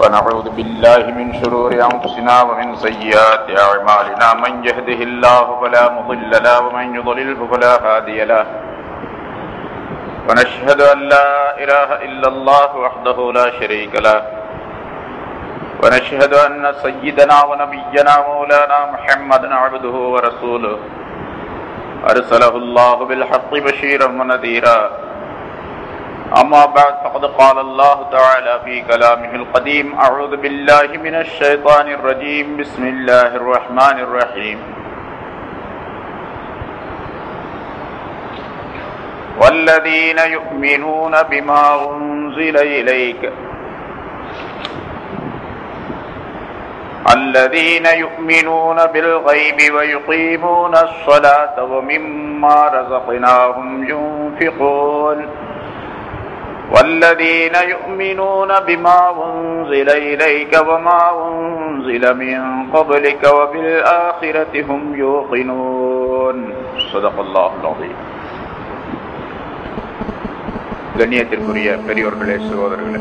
ونعوذ بالله من شرور أنفسنا ومن سيئات أعمالنا من يهده الله فلا مضل له ومن يضلله فلا هادي له ونشهد أن لا إله إلا الله وحده لا شريك له ونشهد أن سيدنا ونبينا مولانا محمدا عبده ورسوله أرسله الله بالحق بشيرا ونذيرا أما بعد فقد قال الله تعالى في كلامه القديم أعوذ بالله من الشيطان الرجيم بسم الله الرحمن الرحيم والذين يؤمنون بما أنزل إليك الذين يؤمنون بالغيب ويقيمون الصلاة ومما رزقناهم ينفقون والذين يؤمنون بما أنزل إليك وما أنزل من قبلك وبالآخرة هم يوقنون صدق الله العظيم கண்ணியத்திற்குரிய பெரியோர்களே சகோதரர்களே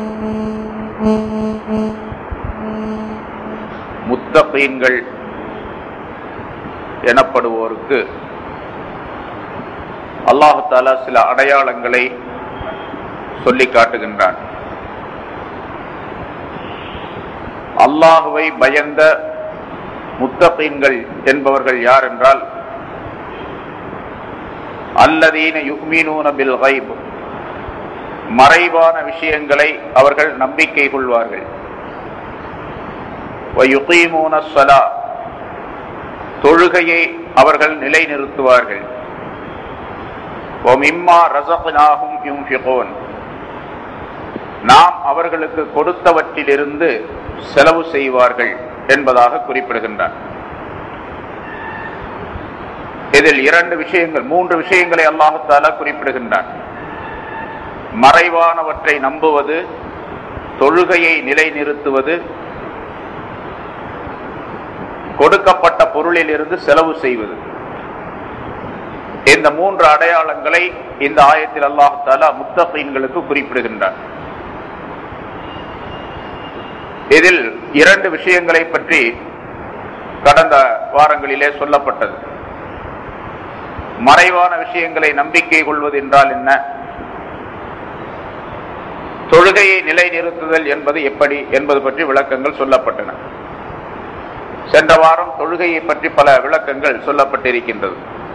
முத்தகீன்கள் எனப்படுவோருக்கு அல்லாஹு தாலா சில அடையாளங்களை சொல்லி காட்டுகின்றான் அல்லாஹுவை பயந்த முத்தகீன்கள் என்பவர்கள் யார் என்றால் அல்லதீன யுக்மீனூன பில் கைப் மறைவான விஷயங்களை அவர்கள் நம்பிக்கை கொள்வார்கள் தொழுகையை அவர்கள் நிலைநிறுத்துவார்கள் நாம் அவர்களுக்கு கொடுத்தவற்றிலிருந்து செலவு செய்வார்கள் என்பதாக குறிப்பிடுகின்றார் இதில் இரண்டு விஷயங்கள் மூன்று விஷயங்களை அல்லாஹால குறிப்பிடுகின்றான் மறைவானவற்றை நம்புவது தொழுகையை நிலைநிறுத்துவது கொடுக்கப்பட்ட பொருளில் இருந்து செலவு செய்வது இந்த மூன்று அடையாளங்களை இந்த ஆயத்தில் அல்லாஹால முத்தகீன்களுக்கு குறிப்பிடுகின்றார் இதில் இரண்டு விஷயங்களை பற்றி கடந்த வாரங்களிலே சொல்லப்பட்டது மறைவான விஷயங்களை நம்பிக்கை கொள்வது என்றால் என்ன தொழுகையை நிலைநிறுத்துதல் என்பது எப்படி என்பது பற்றி விளக்கங்கள் சொல்லப்பட்டன சென்ற வாரம் தொழுகையை பற்றி பல விளக்கங்கள் சொல்லப்பட்டிருக்கின்றது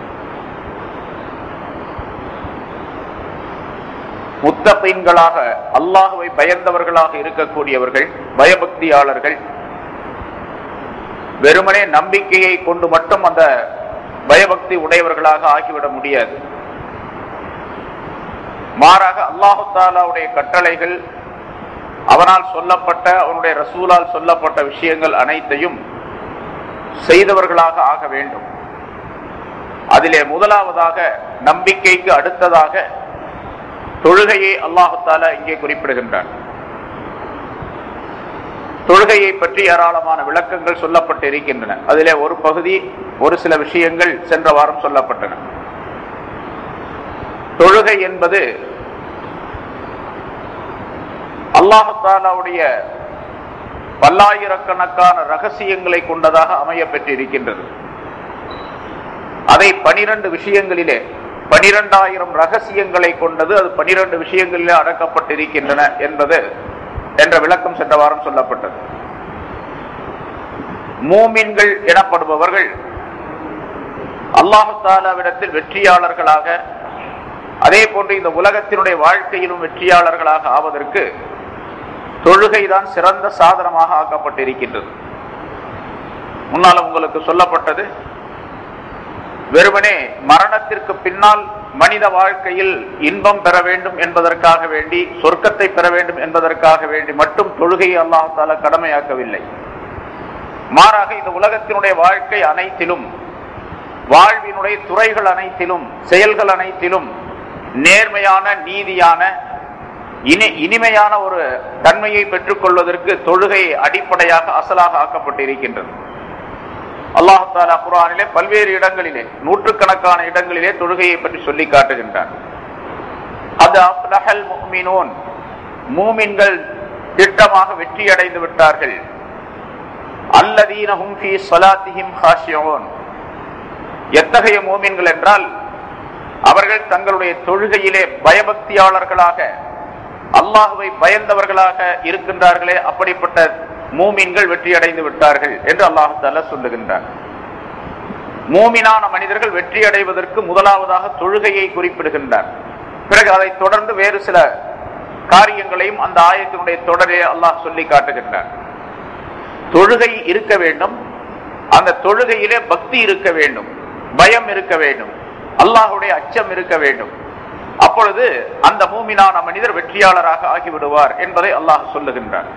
முத்தப்பீன்களாக அல்லாஹுவை பயந்தவர்களாக இருக்கக்கூடியவர்கள் பயபக்தியாளர்கள் வெறுமனே நம்பிக்கையை கொண்டு மட்டும் அந்த பயபக்தி உடையவர்களாக ஆகிவிட முடியாது மாறாக அல்லாஹு தாலாவுடைய கட்டளைகள் அவனால் சொல்லப்பட்ட அவனுடைய ரசூலால் சொல்லப்பட்ட விஷயங்கள் அனைத்தையும் செய்தவர்களாக ஆக வேண்டும் அதிலே முதலாவதாக நம்பிக்கைக்கு அடுத்ததாக தொழுகையை அல்லாஹால இங்கே குறிப்பிடுகின்றான் தொழுகையை பற்றி ஏராளமான விளக்கங்கள் சொல்லப்பட்டு இருக்கின்றன அதிலே ஒரு பகுதி ஒரு சில விஷயங்கள் சென்ற வாரம் சொல்லப்பட்டன தொழுகை என்பது அல்லாஹாலாவுடைய பல்லாயிரக்கணக்கான ரகசியங்களை கொண்டதாக அமைய பெற்றிருக்கின்றது அதை பனிரெண்டு விஷயங்களிலே பனிரெண்டாயிரம் ரகசியங்களை கொண்டது அது பனிரெண்டு விஷயங்களிலே அடக்கப்பட்டிருக்கின்றன என்பது என்ற விளக்கம் சென்ற வாரம் சொல்லப்பட்டது மூமின்கள் எனப்படுபவர்கள் அல்லாஹு தாலாவிடத்தில் வெற்றியாளர்களாக அதே போன்று இந்த உலகத்தினுடைய வாழ்க்கையிலும் வெற்றியாளர்களாக ஆவதற்கு தொழுகைதான் சிறந்த சாதனமாக ஆக்கப்பட்டிருக்கின்றது முன்னால் உங்களுக்கு சொல்லப்பட்டது வெறுமனே மரணத்திற்கு பின்னால் மனித வாழ்க்கையில் இன்பம் பெற வேண்டும் என்பதற்காக வேண்டி சொர்க்கத்தை பெற வேண்டும் என்பதற்காக வேண்டி மட்டும் தொழுகையை அல்லாஹால கடமையாக்கவில்லை மாறாக இந்த உலகத்தினுடைய வாழ்க்கை அனைத்திலும் வாழ்வினுடைய துறைகள் அனைத்திலும் செயல்கள் அனைத்திலும் நேர்மையான நீதியான இனி இனிமையான ஒரு தன்மையை பெற்றுக் கொள்வதற்கு தொழுகை அடிப்படையாக அசலாக ஆக்கப்பட்டிருக்கின்றது அல்லாஹாலா குரானிலே பல்வேறு இடங்களிலே நூற்றுக்கணக்கான இடங்களிலே தொழுகையை பற்றி சொல்லி காட்டுகின்றார் அது அஃப்லஹல் முஃமினூன் மூமின்கள் திட்டமாக வெற்றி அடைந்து விட்டார்கள் அல்லதீனஹும் ஃபீ ஸலாத்திஹிம் ஹாஷியூன் எத்தகைய மூமின்கள் என்றால் அவர்கள் தங்களுடைய தொழுகையிலே பயபக்தியாளர்களாக அல்லாஹுவை பயந்தவர்களாக இருக்கின்றார்களே அப்படிப்பட்ட மூமின்கள் வெற்றி அடைந்து விட்டார்கள் என்று அல்லாஹால சொல்லுகின்றார் மூமினான மனிதர்கள் வெற்றி அடைவதற்கு முதலாவதாக தொழுகையை குறிப்பிடுகின்றார் பிறகு அதை தொடர்ந்து வேறு சில காரியங்களையும் அந்த ஆயத்தினுடைய தொடரே அல்லாஹ் சொல்லி காட்டுகின்றார் தொழுகை இருக்க வேண்டும் அந்த தொழுகையிலே பக்தி இருக்க வேண்டும் பயம் இருக்க வேண்டும் அல்லாஹுடைய அச்சம் இருக்க வேண்டும் அப்பொழுது அந்த மூமினான மனிதர் வெற்றியாளராக ஆகிவிடுவார் என்பதை அல்லாஹ் சொல்லுகின்றார்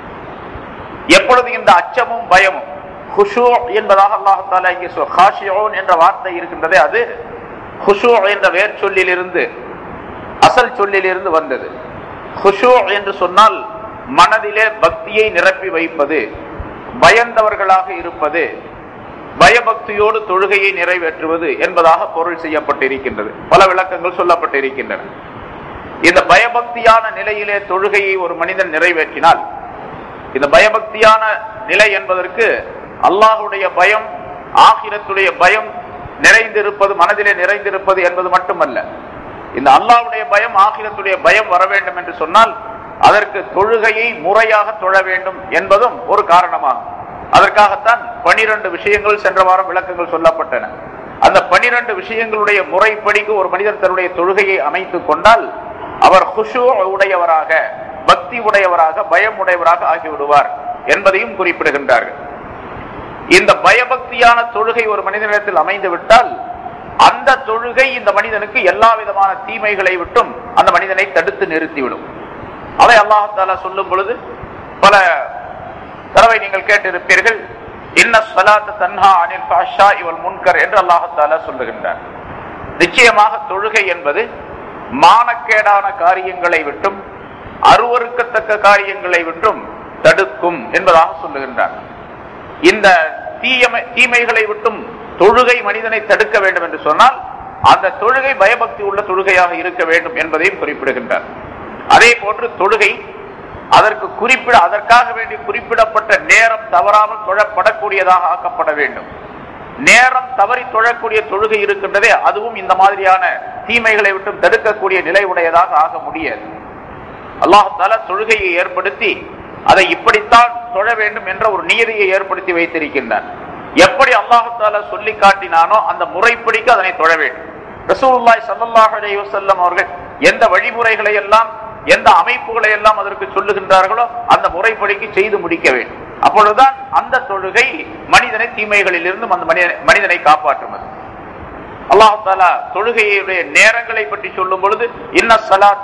எப்பொழுது இந்த அச்சமும் பயமும் ஹுஷூ என்பதாக அல்லாஹால இங்கே சொல் ஹாஷியோன் என்ற வார்த்தை இருக்கின்றதே அது ஹுஷூ என்ற வேர் சொல்லிலிருந்து அசல் சொல்லிலிருந்து வந்தது ஹுஷூ என்று சொன்னால் மனதிலே பக்தியை நிரப்பி வைப்பது பயந்தவர்களாக இருப்பது பயபக்தியோடு தொழுகையை நிறைவேற்றுவது என்பதாக பொருள் செய்யப்பட்டிருக்கின்றது பல விளக்கங்கள் சொல்லப்பட்டிருக்கின்றன இந்த பயபக்தியான நிலையிலே தொழுகையை ஒரு மனிதன் நிறைவேற்றினால் இந்த பயபக்தியான நிலை என்பதற்கு அல்லாஹுடைய பயம் ஆகிரத்துடைய பயம் நிறைந்திருப்பது மனதிலே நிறைந்திருப்பது என்பது மட்டுமல்ல இந்த அல்லாஹுடைய பயம் ஆகிரத்துடைய பயம் வர வேண்டும் என்று சொன்னால் அதற்கு தொழுகையை முறையாக தொழ வேண்டும் என்பதும் ஒரு காரணமாகும் அதற்காகத்தான் பனிரெண்டு விஷயங்கள் சென்ற வாரம் விளக்கங்கள் சொல்லப்பட்டன அந்த பனிரெண்டு விஷயங்களுடைய முறைப்படிக்கு ஒரு மனிதர் தன்னுடைய தொழுகையை அமைத்துக் கொண்டால் அவர் குஷு உடையவராக பக்தி உடையவராக பயம் உடையவராக ஆகிவிடுவார் என்பதையும் குறிப்பிடுகின்றார்கள் இந்த பயபக்தியான தொழுகை ஒரு மனிதனிடத்தில் அமைந்து விட்டால் அந்த தொழுகை இந்த மனிதனுக்கு எல்லா விதமான தீமைகளை விட்டும் அந்த மனிதனை தடுத்து நிறுத்திவிடும் அதை அல்லாஹால சொல்லும் பொழுது பல தடவை நீங்கள் கேட்டிருப்பீர்கள் இன்ன சலாத்து தன்ஹா அனில் பாஷா இவள் முன்கர் என்று அல்லாஹால சொல்லுகின்றார் நிச்சயமாக தொழுகை என்பது மானக்கேடான காரியங்களை விட்டும் அருவறுக்கத்தக்க காரியங்களை விட்டும் தடுக்கும் என்பதாக சொல்லுகின்றார் இந்த தீயமை தீமைகளை விட்டும் தொழுகை மனிதனை தடுக்க வேண்டும் என்று சொன்னால் அந்த தொழுகை பயபக்தி உள்ள தொழுகையாக இருக்க வேண்டும் என்பதையும் குறிப்பிடுகின்றார் அதே போன்று தொழுகை அதற்கு குறிப்பிட அதற்காக வேண்டி குறிப்பிடப்பட்ட நேரம் தவறாமல் தொழப்படக்கூடியதாக ஆக்கப்பட வேண்டும் நேரம் தவறி தொழக்கூடிய தொழுகை இருக்கின்றதே அதுவும் இந்த மாதிரியான தீமைகளை விட்டு தடுக்கக்கூடிய நிலை உடையதாக ஆக முடியாது அல்லாஹால தொழுகையை ஏற்படுத்தி அதை இப்படித்தான் தொழ வேண்டும் என்ற ஒரு நியதியை ஏற்படுத்தி வைத்திருக்கின்றான் எப்படி அல்லாஹால சொல்லி காட்டினானோ அந்த முறைப்படிக்கு அதனை தொழ வேண்டும் ரசூல்லாய் சல்லாஹ் அலி வசல்லம் அவர்கள் எந்த வழிமுறைகளை எல்லாம் எந்த அமைப்புகளை எல்லாம் அதற்கு சொல்லுகின்றார்களோ அந்த முறைப்படிக்கு செய்து முடிக்க வேண்டும் அப்பொழுதுதான் அந்த தொழுகை மனிதனை தீமைகளில் இருந்தும் அந்த மனிதனை காப்பாற்றும் அல்லாஹாலா தொழுகையுடைய நேரங்களை பற்றி சொல்லும் பொழுது இன்ன சலாத்த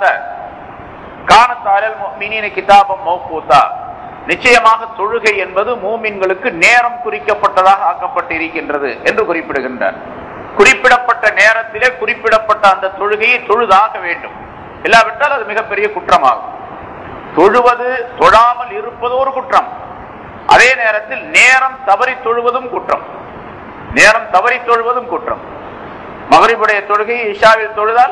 காணத்தாரல் மினின கிதாபம் மௌகூத்தா நிச்சயமாக தொழுகை என்பது மூமின்களுக்கு நேரம் குறிக்கப்பட்டதாக ஆக்கப்பட்டு இருக்கின்றது என்று குறிப்பிடுகின்றார் குறிப்பிடப்பட்ட நேரத்திலே குறிப்பிடப்பட்ட அந்த தொழுகையை தொழுதாக வேண்டும் இல்லாவிட்டால் அது மிகப்பெரிய குற்றமாகும் தொழுவது தொழாமல் இருப்பது ஒரு குற்றம் அதே நேரத்தில் நேரம் தவறி தொழுவதும் குற்றம் நேரம் தவறி தொழுவதும் குற்றம் மகரிபுடைய தொழுகை இஷாவில் தொழுதால்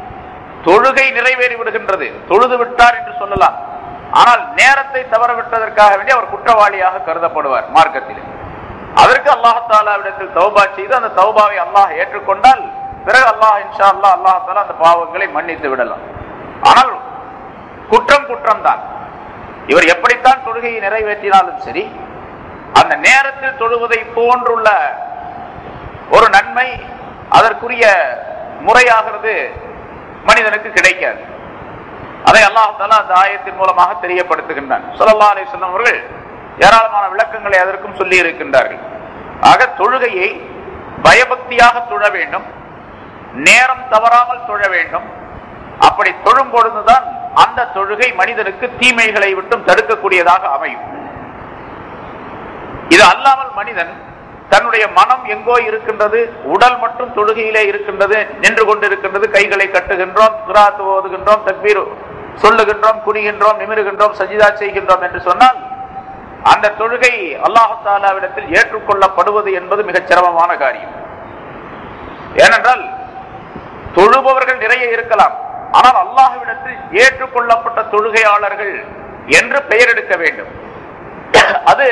தொழுகை நிறைவேறி விடுகின்றது தொழுது விட்டார் என்று சொல்லலாம் ஆனால் நேரத்தை தவற விட்டதற்காக வேண்டி அவர் குற்றவாளியாக கருதப்படுவார் மார்க்கத்தில் அதற்கு அல்லாஹாலாவிடத்தில் தௌபா செய்து அந்த தௌபாவை அல்லாஹ் ஏற்றுக்கொண்டால் பிறகு அல்லாஹ் இன்ஷா அல்லா அல்லாஹால அந்த பாவங்களை மன்னித்து விடலாம் ஆனால் குற்றம் குற்றம் தான் இவர் எப்படித்தான் தொழுகையை நிறைவேற்றினாலும் சரி அந்த நேரத்தில் தொழுவதை போன்றுள்ள ஒரு நன்மை அதற்குரிய முறையாகிறது மனிதனுக்கு கிடைக்காது அதை அல்லாஹால அந்த ஆயத்தின் மூலமாக தெரியப்படுத்துகின்றான் சொல்லல்லா அலி சொல்லம் அவர்கள் ஏராளமான விளக்கங்களை அதற்கும் சொல்லி இருக்கின்றார்கள் ஆக தொழுகையை பயபக்தியாக தொழ வேண்டும் நேரம் தவறாமல் தொழ வேண்டும் அப்படி தொழும் பொழுதுதான் அந்த தொழுகை மனிதனுக்கு தீமைகளை விட்டும் தடுக்கக்கூடியதாக அமையும் இது அல்லாமல் மனிதன் தன்னுடைய மனம் எங்கோ இருக்கின்றது உடல் மட்டும் தொழுகையிலே இருக்கின்றது நின்று கொண்டிருக்கின்றது கைகளை கட்டுகின்றோம் சுராத்து ஓதுகின்றோம் தக்பீர் சொல்லுகின்றோம் குனிகின்றோம் நிமிருகின்றோம் சஜிதா செய்கின்றோம் என்று சொன்னால் அந்த தொழுகை அல்லாஹாலாவிடத்தில் ஏற்றுக்கொள்ளப்படுவது என்பது மிகச் சிரமமான காரியம் ஏனென்றால் தொழுபவர்கள் நிறைய இருக்கலாம் ஆனால் அல்லாஹுவிடத்தில் ஏற்றுக்கொள்ளப்பட்ட தொழுகையாளர்கள் என்று பெயர் எடுக்க வேண்டும் அது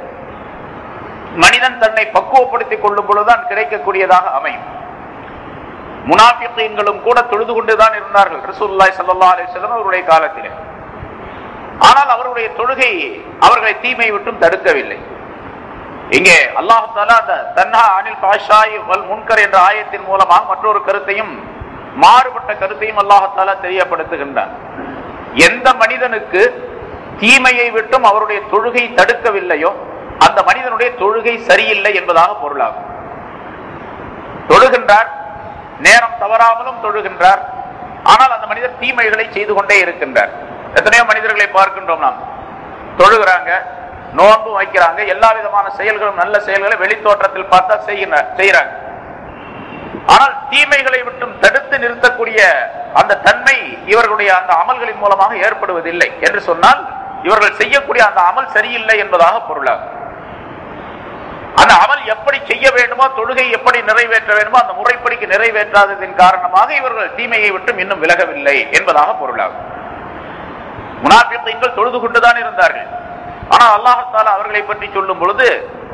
மனிதன் தன்னை பக்குவப்படுத்திக் கொள்ளும் பொழுதுதான் கிடைக்கக்கூடியதாக அமையும் முனாபித்தீன்களும் கூட தொழுது கொண்டுதான் இருந்தார்கள் ரசூல்லாய் சல்லா அலிஸ்லாம் அவருடைய காலத்திலே ஆனால் அவருடைய தொழுகை அவர்களை தீமை விட்டும் தடுக்கவில்லை இங்கே அல்லாஹாலா அந்த தன்ஹா அனில் பாஷாய் வல் முன்கர் என்ற ஆயத்தின் மூலமாக மற்றொரு கருத்தையும் மாறுபட்ட கருத்தையும் அல்லாஹாலா தெரியப்படுத்துகின்றார் எந்த மனிதனுக்கு தீமையை விட்டும் அவருடைய தொழுகை தடுக்கவில்லையோ அந்த மனிதனுடைய தொழுகை சரியில்லை என்பதாக பொருளாகும் தொழுகின்றார் நேரம் தவறாமலும் தொழுகின்றார் ஆனால் அந்த மனிதர் தீமைகளை செய்து கொண்டே இருக்கின்றார் எத்தனையோ மனிதர்களை பார்க்கின்றோம் நாம் தொழுகிறாங்க நோன்பு வைக்கிறாங்க எல்லா விதமான செயல்களும் நல்ல செயல்களை வெளித்தோற்றத்தில் பார்த்தா செய்யறாங்க ஆனால் தீமைகளை விட்டும் தடுத்து நிறுத்தக்கூடிய அந்த தன்மை இவர்களுடைய அந்த அமல்களின் மூலமாக ஏற்படுவதில்லை என்று சொன்னால் இவர்கள் செய்யக்கூடிய அந்த அமல் சரியில்லை என்பதாக பொருளாகும் அந்த அமல் எப்படி செய்ய வேண்டுமோ தொழுகை எப்படி நிறைவேற்ற வேண்டுமோ அந்த முறைப்படிக்கு நிறைவேற்றாததின் காரணமாக இவர்கள் தீமையை விட்டும் இன்னும் விலகவில்லை என்பதாக பொருளாகும் முனாபியங்கள் தொழுது கொண்டுதான் இருந்தார்கள் ஆனால் அல்லாஹால அவர்களை பற்றி சொல்லும் பொழுது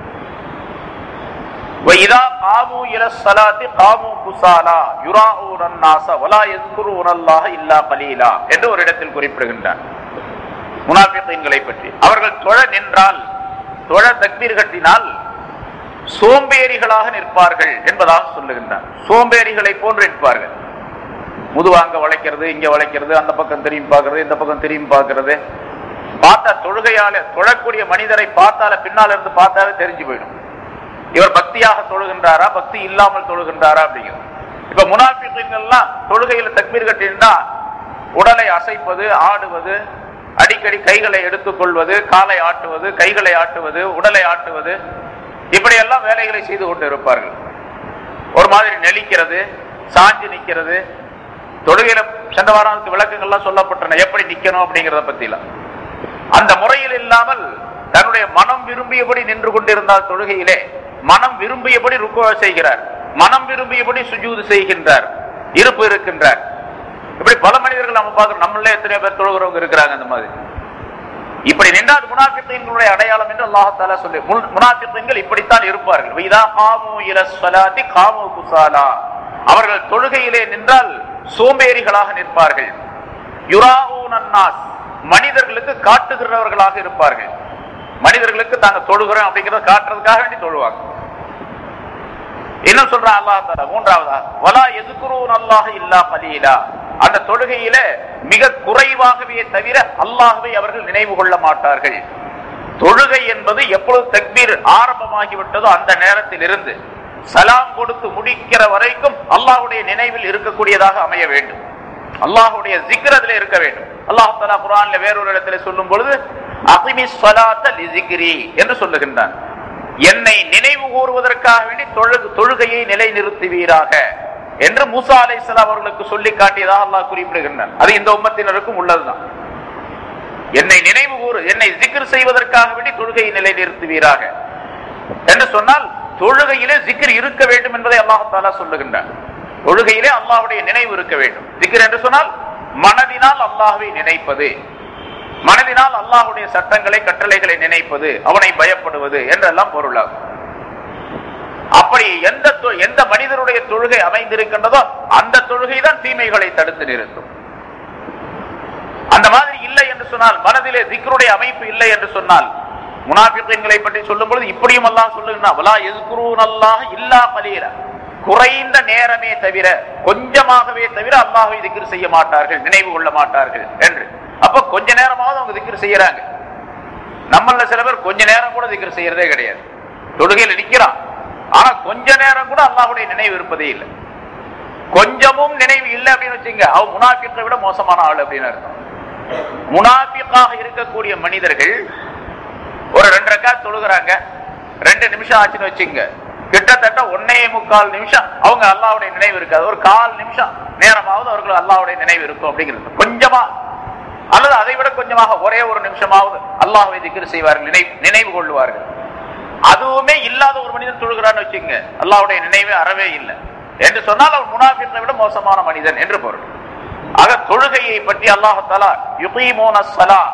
என்று ஒரு இடத்தில் குறிப்பிடுகின்றார் முனாபியங்களை பற்றி அவர்கள் தொழ நின்றால் தொழ தக்பீர் கட்டினால் சோம்பேறிகளாக நிற்பார்கள் என்பதாக சொல்லுகின்றார் சோம்பேறிகளை போன்று நிற்பார்கள் முதுவாங்க வளைக்கிறது இங்க வளைக்கிறது அந்த பக்கம் திரும்பி பார்க்கறது இந்த பக்கம் திரும்பி பார்க்கறது பார்த்தா தொழுகையால தொழக்கூடிய மனிதரை பார்த்தால பின்னால் இருந்து பார்த்தாலே தெரிஞ்சு போயிடும் இவர் பக்தியாக தொழுகின்றாரா பக்தி இல்லாமல் தொழுகின்றாரா அப்படிங்கிறது இப்ப முனாபிகள்லாம் தொழுகையில தக்பீர் கட்டினா உடலை அசைப்பது ஆடுவது அடிக்கடி கைகளை எடுத்துக் கொள்வது காலை ஆட்டுவது கைகளை ஆட்டுவது உடலை ஆட்டுவது இப்படி எல்லாம் வேலைகளை செய்து கொண்டு இருப்பார்கள் ஒரு மாதிரி நெளிக்கிறது சாஞ்சி நிக்கிறது தொழுகையில சென்ற வாரத்துக்கு விளக்கங்கள்லாம் சொல்லப்பட்டன எப்படி நிக்கணும் அப்படிங்கறத பத்திலாம் அந்த முறையில் இல்லாமல் தன்னுடைய மனம் விரும்பியபடி நின்று கொண்டிருந்தால் தொழுகையிலே மனம் விரும்பியபடி ருக்குவ செய்கிறார் மனம் விரும்பியபடி சுஜூது செய்கின்றார் இருப்பு இருக்கின்றார் இப்படி பல மனிதர்கள் நம்ம பார்க்கிறோம் நம்மளே எத்தனையோ பேர் தொழுகிறவங்க இருக்கிறாங்க அந்த மாதிரி இப்படி நின்றால் முனாபித்தீன்களுடைய அடையாளம் என்று அல்லாஹால சொல்லி முனாபித்தீன்கள் இப்படித்தான் இருப்பார்கள் இதா காமு இல ஸலாத்தி காமு குசாலா அவர்கள் தொழுகையிலே நின்றால் சோம்பேறிகளாக நிற்பார்கள் யுராஊன் அன்னாஸ் மனிதர்களுக்கு காட்டுகிறவர்களாக இருப்பார்கள் மனிதர்களுக்கு தாங்க தொழுகிறோம் அப்படிங்கறத காட்டுறதுக்காக வேண்டி தொழுவாங்க இன்னும் சொல்றான் அல்லாஹ் தாலா மூன்றாவதா வலா எதுக்குறூன் அல்லாஹ் இல்லா பலீலா அந்த தொழுகையில மிக குறைவாகவே தவிர அல்லாஹ்வை அவர்கள் நினைவு கொள்ள மாட்டார்கள் தொழுகை என்பது எப்பொழுது தக்பீர் ஆரம்பமாகிவிட்டதோ அந்த நேரத்தில் இருந்து சலாம் கொடுத்து முடிக்கிற வரைக்கும் அல்லாஹ்வுடைய நினைவில் இருக்கக்கூடியதாக அமைய வேண்டும் அல்லாஹ்வுடைய ஜிக்ர் அதுல இருக்க வேண்டும் அல்லாஹ் தலா குரான்ல வேறொரு இடத்துல சொல்லும் பொழுது அகிமி ஸலாத்த லிசிக்ரி என்று சொல்லுகின்றான் என்னை நினைவு கூறுவதற்காக வேண்டி தொழு தொழுகையை நிலைநிறுத்துவீராக என்று மூசா அலைஹிஸ்ஸலாம் அவர்களுக்கு சொல்லி காட்டியதாக அல்லாஹ் குறிப்பிடுகின்றான் அது இந்த உம்மத்தினருக்கும் உள்ளதுதான் என்னை நினைவு கூறு என்னை ஜிக்ர் செய்வதற்காக வேண்டி தொழுகையை நிலைநிறுத்துவீராக என்று சொன்னால் தொழுகையிலே ஜிக்ர் இருக்க வேண்டும் என்பதை அல்லாஹாலா சொல்லுகின்றான் தொழுகையிலே அல்லாஹ்வுடைய நினைவு இருக்க வேண்டும் ஜிக்ர் என்று சொன்னால் மனதினால் அல்லாஹ்வை நினைப்பது மனதினால் அல்லாஹ்வுடைய சட்டங்களை கட்டளைகளை நினைப்பது அவனை பயப்படுவது என்றெல்லாம் பொருளாகும் அப்படி எந்த தொ- எந்த மனிதருடைய தொழுகை அமைந்திருக்கின்றதோ அந்த தொழுகை தான் தீமைகளை தடுத்து நிறுத்தும் அந்த மாதிரி இல்லை என்று சொன்னால் மனதிலே திக்ருடைய அமைப்பு இல்லை என்று சொன்னால் முனாபிகளை பற்றி சொல்லும் பொழுது இப்படியும் அல்லாஹ் சொல்லுகிறான் வலா எதுக்குறூன் அல்லாஹ் இல்லா பலீல குறைந்த நேரமே தவிர கொஞ்சமாகவே தவிர அல்லாஹை திக்ர் செய்ய மாட்டார்கள் நினைவு கொள்ள மாட்டார்கள் என்று அப்ப கொஞ்ச நேரமாவது அவங்க திக்ர் செய்யறாங்க நம்மள சில பேர் கொஞ்ச நேரம் கூட திக்ர் செய்யறதே கிடையாது தொழுகையில் நிக்கிறான் ஆனா கொஞ்ச நேரம் கூட அல்லாஹ்வுடைய நினைவு இருப்பதே இல்லை கொஞ்சமும் நினைவு இல்லை அப்படின்னு வச்சுங்க அவன் முனாஃபிக்கை விட மோசமான ஆள் அப்படின்னு அர்த்தம் முனாஃபிக்காக இருக்கக்கூடிய மனிதர்கள் ஒரு ரெண்டு ரக்காத் தொழுகிறாங்க ரெண்டு நிமிஷம் ஆச்சுன்னு வச்சுங்க கிட்டத்தட்ட ஒன்னே முக்கால் நிமிஷம் அவங்க அல்லாஹ்வுடைய நினைவு இருக்காது ஒரு கால் நிமிஷம் நேரமாவது அவர்களுக்கு அல்லாஹ்வுடைய நினைவு இருக்கும் அப்படிங்கிறது கொஞ்சமா அல்லது அதை விட கொஞ்சமாக ஒரே ஒரு நிமிஷமாவது அல்லாஹ்வை திக்ர் செய்வார்கள் நினைவு நினைவு கொள்வார்கள் அதுவுமே இல்லாத ஒரு மனிதன் தொழுகிறான்னு வச்சுங்க அல்லாஹ்வுடைய நினைவே அறவே இல்லை என்று சொன்னால் அவன் முனாஃபிக்கை விட மோசமான மனிதன் என்று பொருள் ஆக தொழுகையை பற்றி அல்லாஹாலா யுகீமோன ஸலா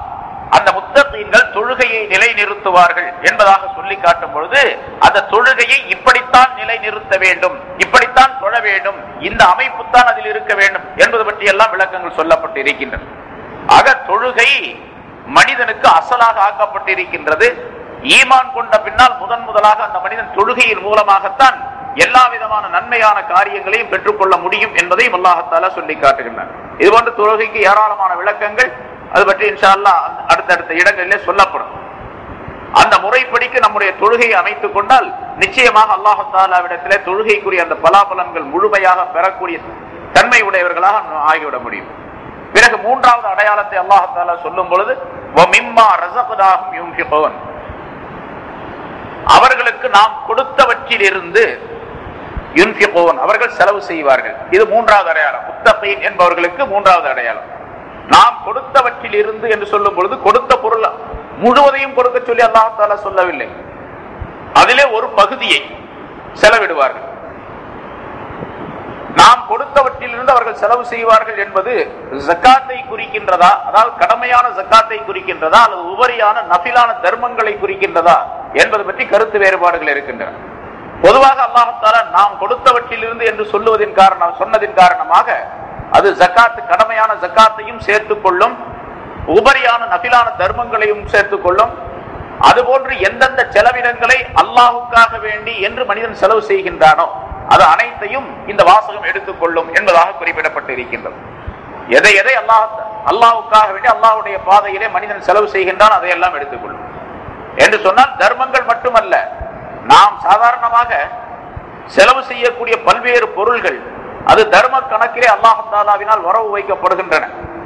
அந்த முத்தகீன்கள் தொழுகையை நிலைநிறுத்துவார்கள் என்பதாக சொல்லி காட்டும் பொழுது அந்த தொழுகையை இப்படித்தான் நிலைநிறுத்த வேண்டும் இப்படித்தான் தொழ வேண்டும் இந்த அமைப்பு தான் அதில் இருக்க வேண்டும் என்பது பற்றி எல்லாம் விளக்கங்கள் சொல்லப்பட்டு இருக்கின்றன ஆக தொழுகை மனிதனுக்கு அசலாக ஆக்கப்பட்டிருக்கின்றது ஈமான் கொண்ட பின்னால் முதன் முதலாக அந்த மனிதன் தொழுகையின் மூலமாகத்தான் எல்லா விதமான நன்மையான காரியங்களையும் பெற்றுக்கொள்ள முடியும் என்பதையும் அல்லாஹத்தால சொல்லி காட்டுகின்றார் இது போன்ற தொழுகைக்கு ஏராளமான விளக்கங்கள் அது பற்றி இன்ஷா அல்லாஹ் அடுத்தடுத்த இடங்களிலே சொல்லப்படும் அந்த முறைப்படிக்கு நம்முடைய தொழுகையை அமைத்துக் கொண்டால் நிச்சயமாக அல்லாஹாலாவிடத்திலே தொழுகைக்குரிய அந்த பலாபலன்கள் முழுமையாக பெறக்கூடிய தன்மை உடையவர்களாக நாம் ஆகிவிட முடியும் பிறகு மூன்றாவது அடையாளத்தை அல்லாஹாலா சொல்லும் பொழுது "வமிம்மா ரஸக்னாஹும் யுன்ஃபிகூன்." அவர்களுக்கு நாம் கொடுத்தவற்றிலிருந்து யுன்ஃபிகூன் அவர்கள் செலவு செய்வார்கள் இது மூன்றாவது அடையாளம் முத்தகீன் என்பவர்களுக்கு மூன்றாவது அடையாளம் நாம் கொடுத்தவற்றில் இருந்து என்று சொல்லும் பொழுது கொடுத்த பொருள் முழுவதையும் கொடுக்க சொல்லி அல்லாஹால சொல்லவில்லை அதிலே ஒரு பகுதியை செலவிடுவார்கள் நாம் கொடுத்தவற்றிலிருந்து அவர்கள் செலவு செய்வார்கள் என்பது ஜக்காத்தை குறிக்கின்றதா அதாவது கடமையான ஜக்காத்தை குறிக்கின்றதா அல்லது உபரியான நபிலான தர்மங்களை குறிக்கின்றதா என்பது பற்றி கருத்து வேறுபாடுகள் இருக்கின்றன பொதுவாக அல்லாஹால நாம் கொடுத்தவற்றிலிருந்து என்று சொல்லுவதின் காரணம் சொன்னதின் காரணமாக அது ஜக்காத்து கடமையான ஜக்காத்தையும் சேர்த்துக் கொள்ளும் உபரியான நபிலான தர்மங்களையும் சேர்த்துக் கொள்ளும் அதுபோன்று எந்தெந்த செலவினங்களை அல்லாஹுக்காக வேண்டி என்று மனிதன் செலவு செய்கின்றானோ அது அனைத்தையும் இந்த வாசகம் எடுத்துக்கொள்ளும் என்பதாக குறிப்பிடப்பட்டு இருக்கின்றது எதை எதை அல்லாஹ் அல்லாஹுக்காக வேண்டி அல்லாஹுடைய பாதையிலே மனிதன் செலவு செய்கின்றான் அதையெல்லாம் எடுத்துக்கொள்ளும் என்று சொன்னால் தர்மங்கள் மட்டுமல்ல நாம் சாதாரணமாக செலவு செய்யக்கூடிய பல்வேறு பொருள்கள் அது தர்ம கணக்கிலே அல்லாஹாலாவினால் வரவு வைக்கப்படுகின்றன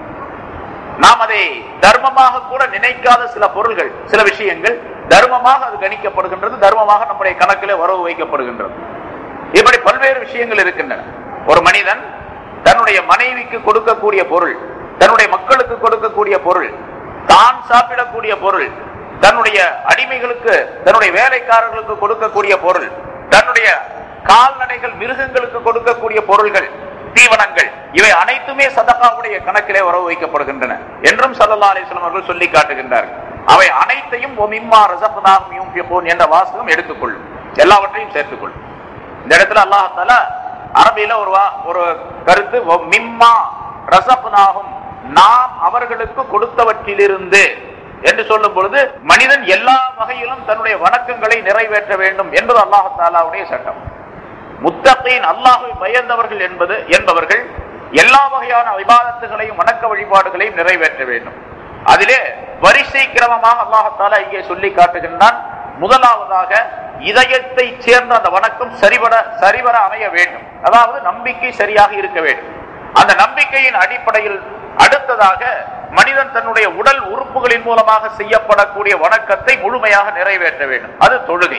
நாம் அதை தர்மமாக கூட நினைக்காத சில பொருள்கள் சில விஷயங்கள் தர்மமாக அது கணிக்கப்படுகின்றது தர்மமாக நம்முடைய கணக்கிலே வரவு வைக்கப்படுகின்றது இப்படி பல்வேறு விஷயங்கள் இருக்கின்றன ஒரு மனிதன் தன்னுடைய மனைவிக்கு கொடுக்கக்கூடிய பொருள் தன்னுடைய மக்களுக்கு கொடுக்கக்கூடிய பொருள் தான் சாப்பிடக்கூடிய பொருள் தன்னுடைய அடிமைகளுக்கு தன்னுடைய வேலைக்காரர்களுக்கு கொடுக்கக்கூடிய பொருள் தன்னுடைய கால்நடைகள் மிருகங்களுக்கு கொடுக்கக்கூடிய பொருள்கள் தீவனங்கள் இவை அனைத்துமே சதகாவுடைய கணக்கிலே வரவு வைக்கப்படுகின்றன என்றும் சல்லா அலிஸ்லாம் அவர்கள் சொல்லி காட்டுகின்றார்கள் அவை அனைத்தையும் ஒமிம்மா ரசப்னாகும் யூம்பியபோன் என்ற வாசகம் எடுத்துக்கொள்ளும் எல்லாவற்றையும் சேர்த்துக்கொள்ளும் இந்த இடத்துல அல்லாஹால அரபியில ஒரு வா- ஒரு கருத்து "வ- மிம்மா ரசப்னாகும் நாம் அவர்களுக்கு கொடுத்தவற்றிலிருந்து என்று சொல்லும் பொழுது மனிதன் எல்லா வகையிலும் தன்னுடைய வணக்கங்களை நிறைவேற்ற வேண்டும் என்பது அல்லாஹாலாவுடைய சட்டம் முத்தகீன் அல்லாஹை பயந்தவர்கள் என்பது என்பவர்கள் எல்லா வகையான விவாதத்துகளையும் வணக்க வழிபாடுகளையும் நிறைவேற்ற வேண்டும் அதிலே வரிசை கிரமமாக அல்லாஹாலா இங்கே சொல்லி காட்டுகின்றான் முதலாவதாக இதயத்தை சேர்ந்த அந்த வணக்கம் சரிவர சரிவர அமைய வேண்டும் அதாவது நம்பிக்கை சரியாக இருக்க வேண்டும் அந்த நம்பிக்கையின் அடிப்படையில் அடுத்ததாக மனிதன் தன்னுடைய உடல் உறுப்புகளின் மூலமாக செய்யப்படக்கூடிய வணக்கத்தை முழுமையாக நிறைவேற்ற வேண்டும் அது தொழுகை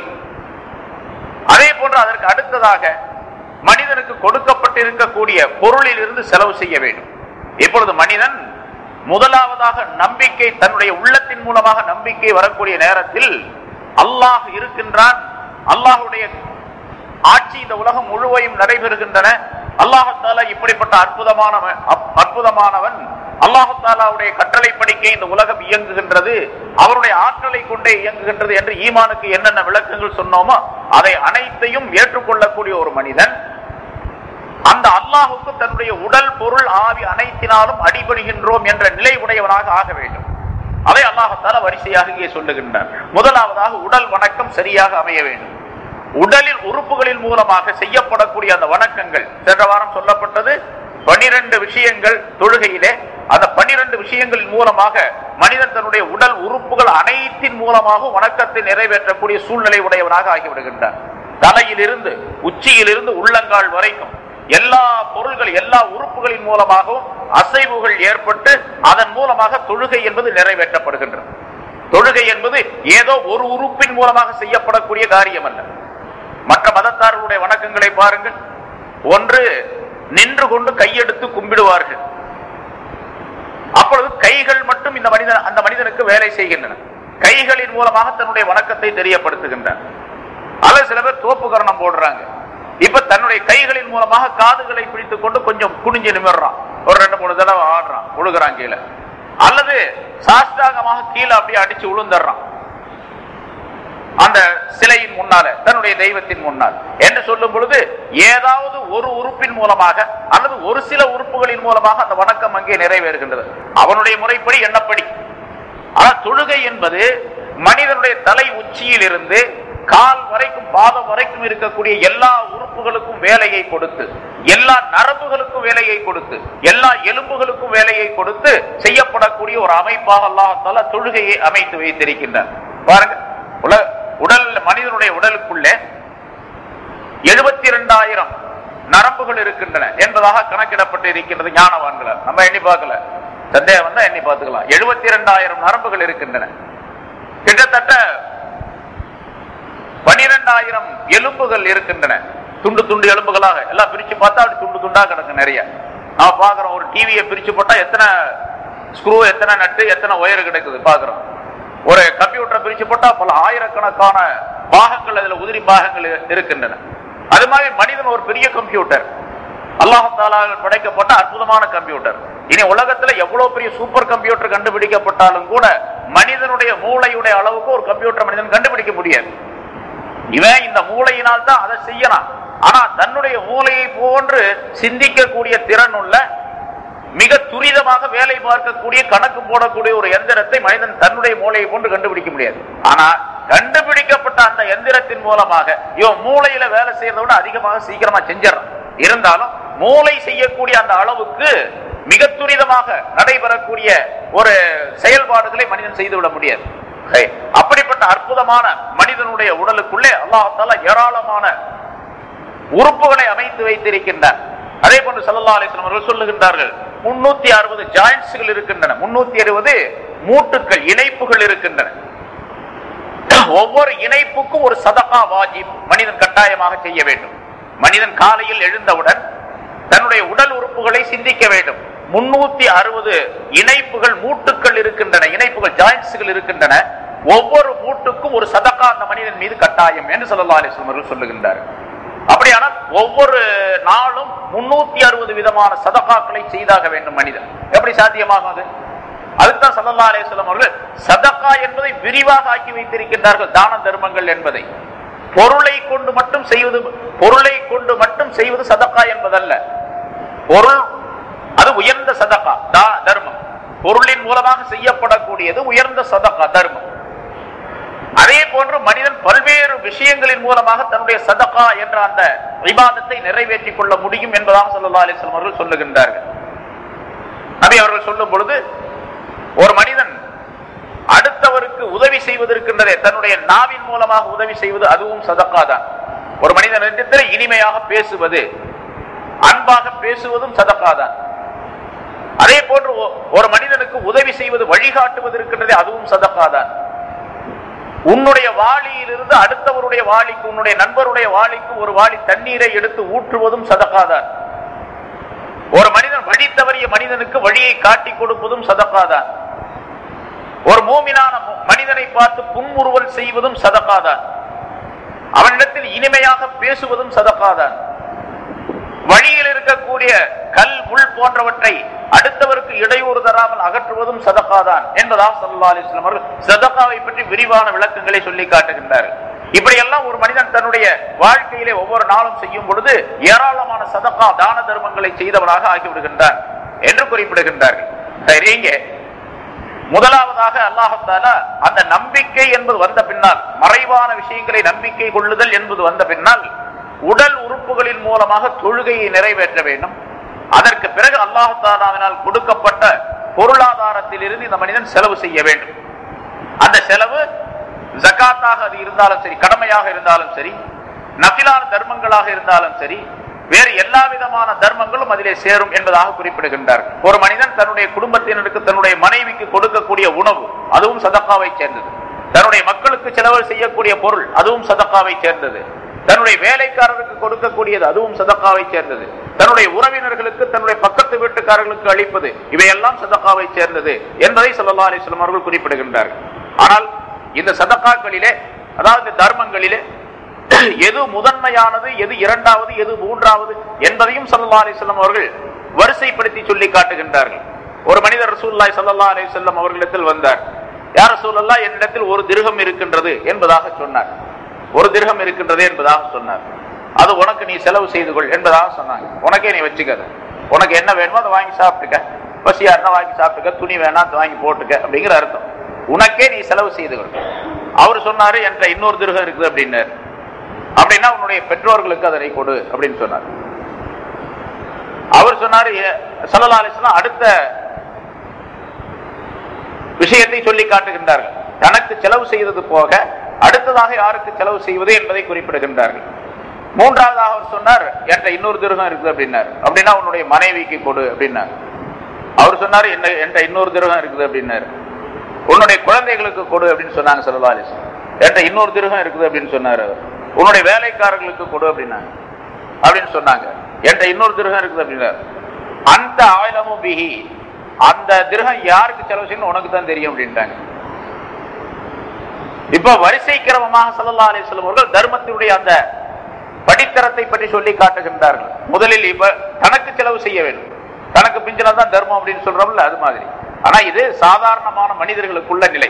அதே போன்று அதற்கு அடுத்ததாக மனிதனுக்கு கொடுக்கப்பட்டிருக்கக்கூடிய பொருளில் இருந்து செலவு செய்ய வேண்டும் இப்பொழுது மனிதன் முதலாவதாக நம்பிக்கை தன்னுடைய உள்ளத்தின் மூலமாக நம்பிக்கை வரக்கூடிய நேரத்தில் அல்லாஹ் இருக்கின்றான் அல்லாஹுடைய ஆட்சி இந்த உலகம் முழுவையும் நடைபெறுகின்றன அல்லாஹால இப்படிப்பட்ட அற்புதமானவன் அப்- அற்புதமானவன் அல்லாஹாலாவுடைய கட்டளைப்படிக்கை இந்த உலகம் இயங்குகின்றது அவருடைய ஆற்றலை கொண்டே இயங்குகின்றது என்று ஈமானுக்கு என்னென்ன விளக்கங்கள் சொன்னோமோ அதை அனைத்தையும் ஏற்றுக்கொள்ளக்கூடிய ஒரு மனிதன் அந்த அல்லாஹுக்கு தன்னுடைய உடல் பொருள் ஆவி அனைத்தினாலும் அடிபடுகின்றோம் என்ற நிலை உடையவனாக ஆக வேண்டும் அதை அல்லாஹால வரிசையாக இங்கே சொல்லுகின்றார் முதலாவதாக உடல் வணக்கம் சரியாக அமைய வேண்டும் உடலில் உறுப்புகளின் மூலமாக செய்யப்படக்கூடிய அந்த வணக்கங்கள் சென்ற வாரம் சொல்லப்பட்டது பனிரெண்டு விஷயங்கள் தொழுகையிலே அந்த பனிரெண்டு விஷயங்களின் மூலமாக மனிதன் தன்னுடைய உடல் உறுப்புகள் அனைத்தின் மூலமாக வணக்கத்தை நிறைவேற்றக்கூடிய சூழ்நிலை உடையவனாக ஆகிவிடுகின்றார் தலையிலிருந்து உச்சியிலிருந்து உள்ளங்கால் வரைக்கும் எல்லா பொருள்கள் எல்லா உறுப்புகளின் மூலமாகவும் அசைவுகள் ஏற்பட்டு அதன் மூலமாக தொழுகை என்பது நிறைவேற்றப்படுகின்றது தொழுகை என்பது ஏதோ ஒரு உறுப்பின் மூலமாக செய்யப்படக்கூடிய காரியம் அல்ல மற்ற மதத்தார்களுடைய வணக்கங்களை பாருங்கள் ஒன்று நின்று கொண்டு கையெடுத்து கும்பிடுவார்கள் அப்பொழுது கைகள் மட்டும் இந்த மனிதன் அந்த மனிதனுக்கு வேலை செய்கின்றன கைகளின் மூலமாக தன்னுடைய வணக்கத்தை தெரியப்படுத்துகின்றார் அல்லது சில பேர் தோப்பு கரணம் போடுறாங்க இப்ப தன்னுடைய கைகளின் மூலமாக காதுகளை பிடித்துக் கொண்டு கொஞ்சம் குனிஞ்சு நிமிர்றான் ஒரு ரெண்டு மூணு தடவை ஆடுறான் ஒழுகுறான் கீழே அல்லது சாஷ்டாங்கமாக கீழே அப்படியே அடிச்சு விழுந்துடுறான் அந்த சிலையின் முன்னால தன்னுடைய தெய்வத்தின் முன்னால் என்று சொல்லும் பொழுது ஏதாவது ஒரு உறுப்பின் மூலமாக அல்லது ஒரு சில உறுப்புகளின் மூலமாக அந்த வணக்கம் அங்கே நிறைவேறுகின்றது அவனுடைய முறைப்படி எண்ணப்படி ஆனால் தொழுகை என்பது மனிதனுடைய தலை உச்சியில் இருந்து கால் வரைக்கும் பாதம் வரைக்கும் இருக்கக்கூடிய எல்லா உறுப்புகளுக்கும் வேலையை கொடுத்து எல்லா நரம்புகளுக்கும் வேலையை கொடுத்து எல்லா எலும்புகளுக்கும் வேலையை கொடுத்து செய்யப்படக்கூடிய ஒரு அமைப்பாக அல்லாஹால தொழுகையை அமைத்து வைத்திருக்கின்றார் பாருங்க உல உடல் மனிதனுடைய உடலுக்குள்ளே எழுபத்தி இரண்டாயிரம் நரம்புகள் இருக்கின்றன என்பதாக கணக்கிடப்பட்டு இருக்கின்றது ஞானவான்கள் நம்ம எண்ணி பார்க்கல சந்தேகம் வந்தா எண்ணி பார்த்துக்கலாம் எழுபத்தி இரண்டாயிரம் நரம்புகள் இருக்கின்றன கிட்டத்தட்ட பனிரெண்டாயிரம் எலும்புகள் இருக்கின்றன துண்டு துண்டு எலும்புகளாக எல்லாம் பிரிச்சு பார்த்தா அப்படி துண்டு துண்டா கிடக்கு நிறைய நாம பாக்குறோம் ஒரு டிவியை பிரிச்சு போட்டா எத்தனை ஸ்க்ரூ எத்தனை நட்டு எத்தனை ஒயர் கிடைக்குது பாக்குறோம் ஒரு கம்ப்யூட்டரை பிரிச்சு போட்டா பல ஆயிரக்கணக்கான பாகங்கள் அதுல உதிரி பாகங்கள் இருக்கின்றன அது மாதிரி மனிதன் ஒரு பெரிய கம்ப்யூட்டர் அல்லாஹாலால் படைக்கப்பட்ட அற்புதமான கம்ப்யூட்டர் இனி உலகத்துல எவ்வளவு பெரிய சூப்பர் கம்ப்யூட்டர் கண்டுபிடிக்கப்பட்டாலும் கூட மனிதனுடைய மூளையுடைய அளவுக்கு ஒரு கம்ப்யூட்டர் மனிதன் கண்டுபிடிக்க முடியாது இவன் இந்த மூளையினால் தான் அதை செய்யலாம் ஆனா தன்னுடைய மூளையை போன்று சிந்திக்கக்கூடிய திறன் உள்ள மிக துரிதமாக வேலை பார்க்கக்கூடிய கணக்கு போடக்கூடிய ஒரு எந்திரத்தை மனிதன் தன்னுடைய மூளையை போன்று கண்டுபிடிக்க முடியாது ஆனா கண்டுபிடிக்கப்பட்ட அந்த எந்திரத்தின் மூலமாக இவன் மூளையில வேலை செய்யறதை விட அதிகமாக சீக்கிரமா செஞ்சிடறான் இருந்தாலும் மூளை செய்யக்கூடிய அந்த அளவுக்கு மிக துரிதமாக நடைபெறக்கூடிய ஒரு செயல்பாடுகளை மனிதன் செய்துவிட முடியாது ஹே, அப்படிப்பட்ட அற்புதமான மனிதனுடைய உடலுக்குள்ளே அல்லாஹால ஏராளமான உறுப்புகளை அமைத்து வைத்திருக்கின்றார் அதே போன்று சல்லா அலிஸ்லாம் அவர்கள் சொல்லுகின்றார்கள் முன்னூத்தி அறுபது ஜாயின்ட்ஸ்கள் இருக்கின்றன முன்னூத்தி அறுபது மூட்டுக்கள் இணைப்புகள் இருக்கின்றன ஒவ்வொரு இணைப்புக்கும் ஒரு சதகா வாஜிப் மனிதன் கட்டாயமாக செய்ய வேண்டும் மனிதன் காலையில் எழுந்தவுடன் தன்னுடைய உடல் உறுப்புகளை சிந்திக்க வேண்டும் முன்னூத்தி அறுபது இணைப்புகள் மூட்டுக்கள் இருக்கின்றன இணைப்புகள் ஜாயின்ட்ஸ்கள் இருக்கின்றன ஒவ்வொரு மூட்டுக்கும் ஒரு சதக்கா அந்த மனிதன் மீது கட்டாயம் என்று சல்லா அலிஸ்லாம் அவர்கள் சொல்லுகின்றார் அப்படியானால் ஒவ்வொரு நாளும் முன்னூத்தி அறுபது விதமான சதகாக்களை செய்தாக வேண்டும் மனிதன் எப்படி சாத்தியமாகும் அது அதுதான் சல்லா அலிஸ்லாம் அவர்கள் சதகா என்பதை விரிவாக ஆக்கி வைத்திருக்கின்றார்கள் தான தர்மங்கள் என்பதை பொருளை கொண்டு மட்டும் செய்வது பொருளை கொண்டு மட்டும் செய்வது சதக்கா என்பதல்ல பொருள் அது உயர்ந்த சதக்கா தா- தர்மம் பொருளின் மூலமாக செய்யப்படக்கூடியது உயர்ந்த சதக்கா தர்மம் அதே போன்று மனிதன் பல்வேறு விஷயங்களின் மூலமாக தன்னுடைய சதகா என்ற அந்த விவாதத்தை நிறைவேற்றிக் கொள்ள முடியும் என்பதாக சல்லா அலிஸ்லாம் அவர்கள் சொல்லுகின்றார்கள் நபி அவர்கள் சொல்லும் பொழுது ஒரு மனிதன் அடுத்தவருக்கு உதவி செய்வதற்கின்றதே தன்னுடைய நாவின் மூலமாக உதவி செய்வது அதுவும் சதக்கா தான் ஒரு மனிதன் இடத்தில் இனிமையாக பேசுவது அன்பாக பேசுவதும் சதக்கா தான் அதே போன்று ஒ- ஒரு மனிதனுக்கு உதவி செய்வது வழிகாட்டுவது இருக்கின்றதே அதுவும் சதக்கா தான் உன்னுடைய வாளியிலிருந்து அடுத்தவருடைய வாளிக்கு உன்னுடைய நண்பருடைய வாளிக்கு ஒரு வாளி தண்ணீரை எடுத்து ஊற்றுவதும் சதக்காதான் ஒரு மனிதன் வழி தவறிய மனிதனுக்கு வழியை காட்டி கொடுப்பதும் சதக்காதான் ஒரு மூமினான மு- மனிதனை பார்த்து புன்முறுவல் செய்வதும் சதக்காதான் அவனிடத்தில் இனிமையாக பேசுவதும் சதக்காதான் வழியில் இருக்கக்கூடிய கல் முள் போன்றவற்றை அடுத்தவருக்கு இடையூறு தராமல் அகற்றுவதும் சதக்காதான் என்பதாக சல்லா அலிஸ்லாம் அவர்கள் சதக்காவை பற்றி விரிவான விளக்கங்களை சொல்லி காட்டுகின்றார்கள் இப்படி எல்லாம் ஒரு மனிதன் தன்னுடைய வாழ்க்கையிலே ஒவ்வொரு நாளும் செய்யும் பொழுது ஏராளமான சதக்கா தான தர்மங்களை செய்தவனாக ஆகிவிடுகின்றான் என்று குறிப்பிடுகின்றார்கள் சரி இங்கே முதலாவதாக அல்லாஹால அந்த நம்பிக்கை என்பது வந்த பின்னால் மறைவான விஷயங்களை நம்பிக்கை கொள்ளுதல் என்பது வந்த பின்னால் உடல் உறுப்புகளின் மூலமாக தொழுகையை நிறைவேற்ற வேண்டும் அதற்கு பிறகு அல்லாஹாலாவினால் கொடுக்கப்பட்ட பொருளாதாரத்தில் இருந்து இந்த மனிதன் செலவு செய்ய வேண்டும் அந்த செலவு ஜகாத்தாக அது இருந்தாலும் சரி கடமையாக இருந்தாலும் சரி நபிலான தர்மங்களாக இருந்தாலும் சரி வேறு எல்லா விதமான தர்மங்களும் அதிலே சேரும் என்பதாக குறிப்பிடுகின்றார் ஒரு மனிதன் தன்னுடைய குடும்பத்தினருக்கு தன்னுடைய மனைவிக்கு கொடுக்கக்கூடிய உணவு அதுவும் சதக்காவை சேர்ந்தது தன்னுடைய மக்களுக்கு செலவு செய்யக்கூடிய பொருள் அதுவும் சதக்காவை சேர்ந்தது தன்னுடைய வேலைக்காரருக்கு கொடுக்கக்கூடியது அதுவும் சதக்காவை சேர்ந்தது தன்னுடைய உறவினர்களுக்கு தன்னுடைய பக்கத்து வீட்டுக்காரர்களுக்கு அளிப்பது இவையெல்லாம் சதக்காவை சேர்ந்தது என்பதை சல்லா அலிஸ்லாம் அவர்கள் குறிப்பிடுகின்றார்கள் ஆனால் இந்த சதக்காக்களிலே அதாவது தர்மங்களிலே எது முதன்மையானது எது இரண்டாவது எது மூன்றாவது என்பதையும் சல்லா அலிஸ்லாம் அவர்கள் வரிசைப்படுத்தி சொல்லி காட்டுகின்றார்கள் ஒரு மனிதர் ரசூல்லாய் சல்லா அலி செல்லம் அவர்களிடத்தில் வந்தார் யார் ரசூல்லா என்னிடத்தில் ஒரு திருகம் இருக்கின்றது என்பதாக சொன்னார் ஒரு திருகம் இருக்கின்றது என்பதாக சொன்னார் அது உனக்கு நீ செலவு செய்து கொள் என்பதாக சொன்னாங்க உனக்கே நீ வச்சுக்காத உனக்கு என்ன வேணுமோ அதை வாங்கி சாப்பிட்டுக்க பசியா இருந்தா வாங்கி சாப்பிட்டுக்க துணி வேணா அதை வாங்கி போட்டுக்க அப்படிங்கிற அர்த்தம் உனக்கே நீ செலவு செய்து கொள் அவர் சொன்னாரு என்கிட்ட இன்னொரு திருகம் இருக்குது அப்படின்னாரு அப்படின்னா உன்னுடைய பெற்றோர்களுக்கு அதனை கொடு அப்படின்னு சொன்னார் அவர் சொன்னாரு சல்லா அலிஸ்லாம் அடுத்த விஷயத்தை சொல்லி காட்டுகின்றார்கள் தனக்கு செலவு செய்தது போக அடுத்ததாக யாருக்கு செலவு செய்வது என்பதை குறிப்பிடுகின்றார்கள் மூன்றாவதாக அவர் சொன்னார் என்ற இன்னொரு திருகம் இருக்குது அப்படின்னாரு அப்படின்னா உன்னுடைய மனைவிக்கு கொடு அப்படின்னாரு அவர் சொன்னாரு என்ன என்ற இன்னொரு திருகம் இருக்குது அப்படின்னாரு உன்னுடைய குழந்தைகளுக்கு கொடு அப்படின்னு சொன்னாங்க சல்லா அலிஸ்லாம் என்ற இன்னொரு திருகம் இருக்குது அப்படின்னு சொன்னாரு அவர் உன்னுடைய வேலைக்காரர்களுக்கு கொடு அப்படின்னாங்க அப்படின்னு சொன்னாங்க என்ற இன்னொரு திருகம் இருக்குது அப்படின்னாரு அந்த ஆயிலமும் பிஹி அந்த திருகம் யாருக்கு செலவு செய்யணும் உனக்கு தான் தெரியும் அப்படின்ட்டாங்க இப்ப வரிசை கிரமமாக சல்லா அலிஸ்லம் அவர்கள் தர்மத்தினுடைய அந்த படித்தரத்தை பற்றி சொல்லி காட்டுகின்றார்கள் முதலில் இப்ப தனக்கு செலவு செய்ய வேண்டும் தனக்கு பிஞ்சினா தான் தர்மம் அப்படின்னு சொல்றோம்ல அது மாதிரி ஆனா இது சாதாரணமான மனிதர்களுக்குள்ள நிலை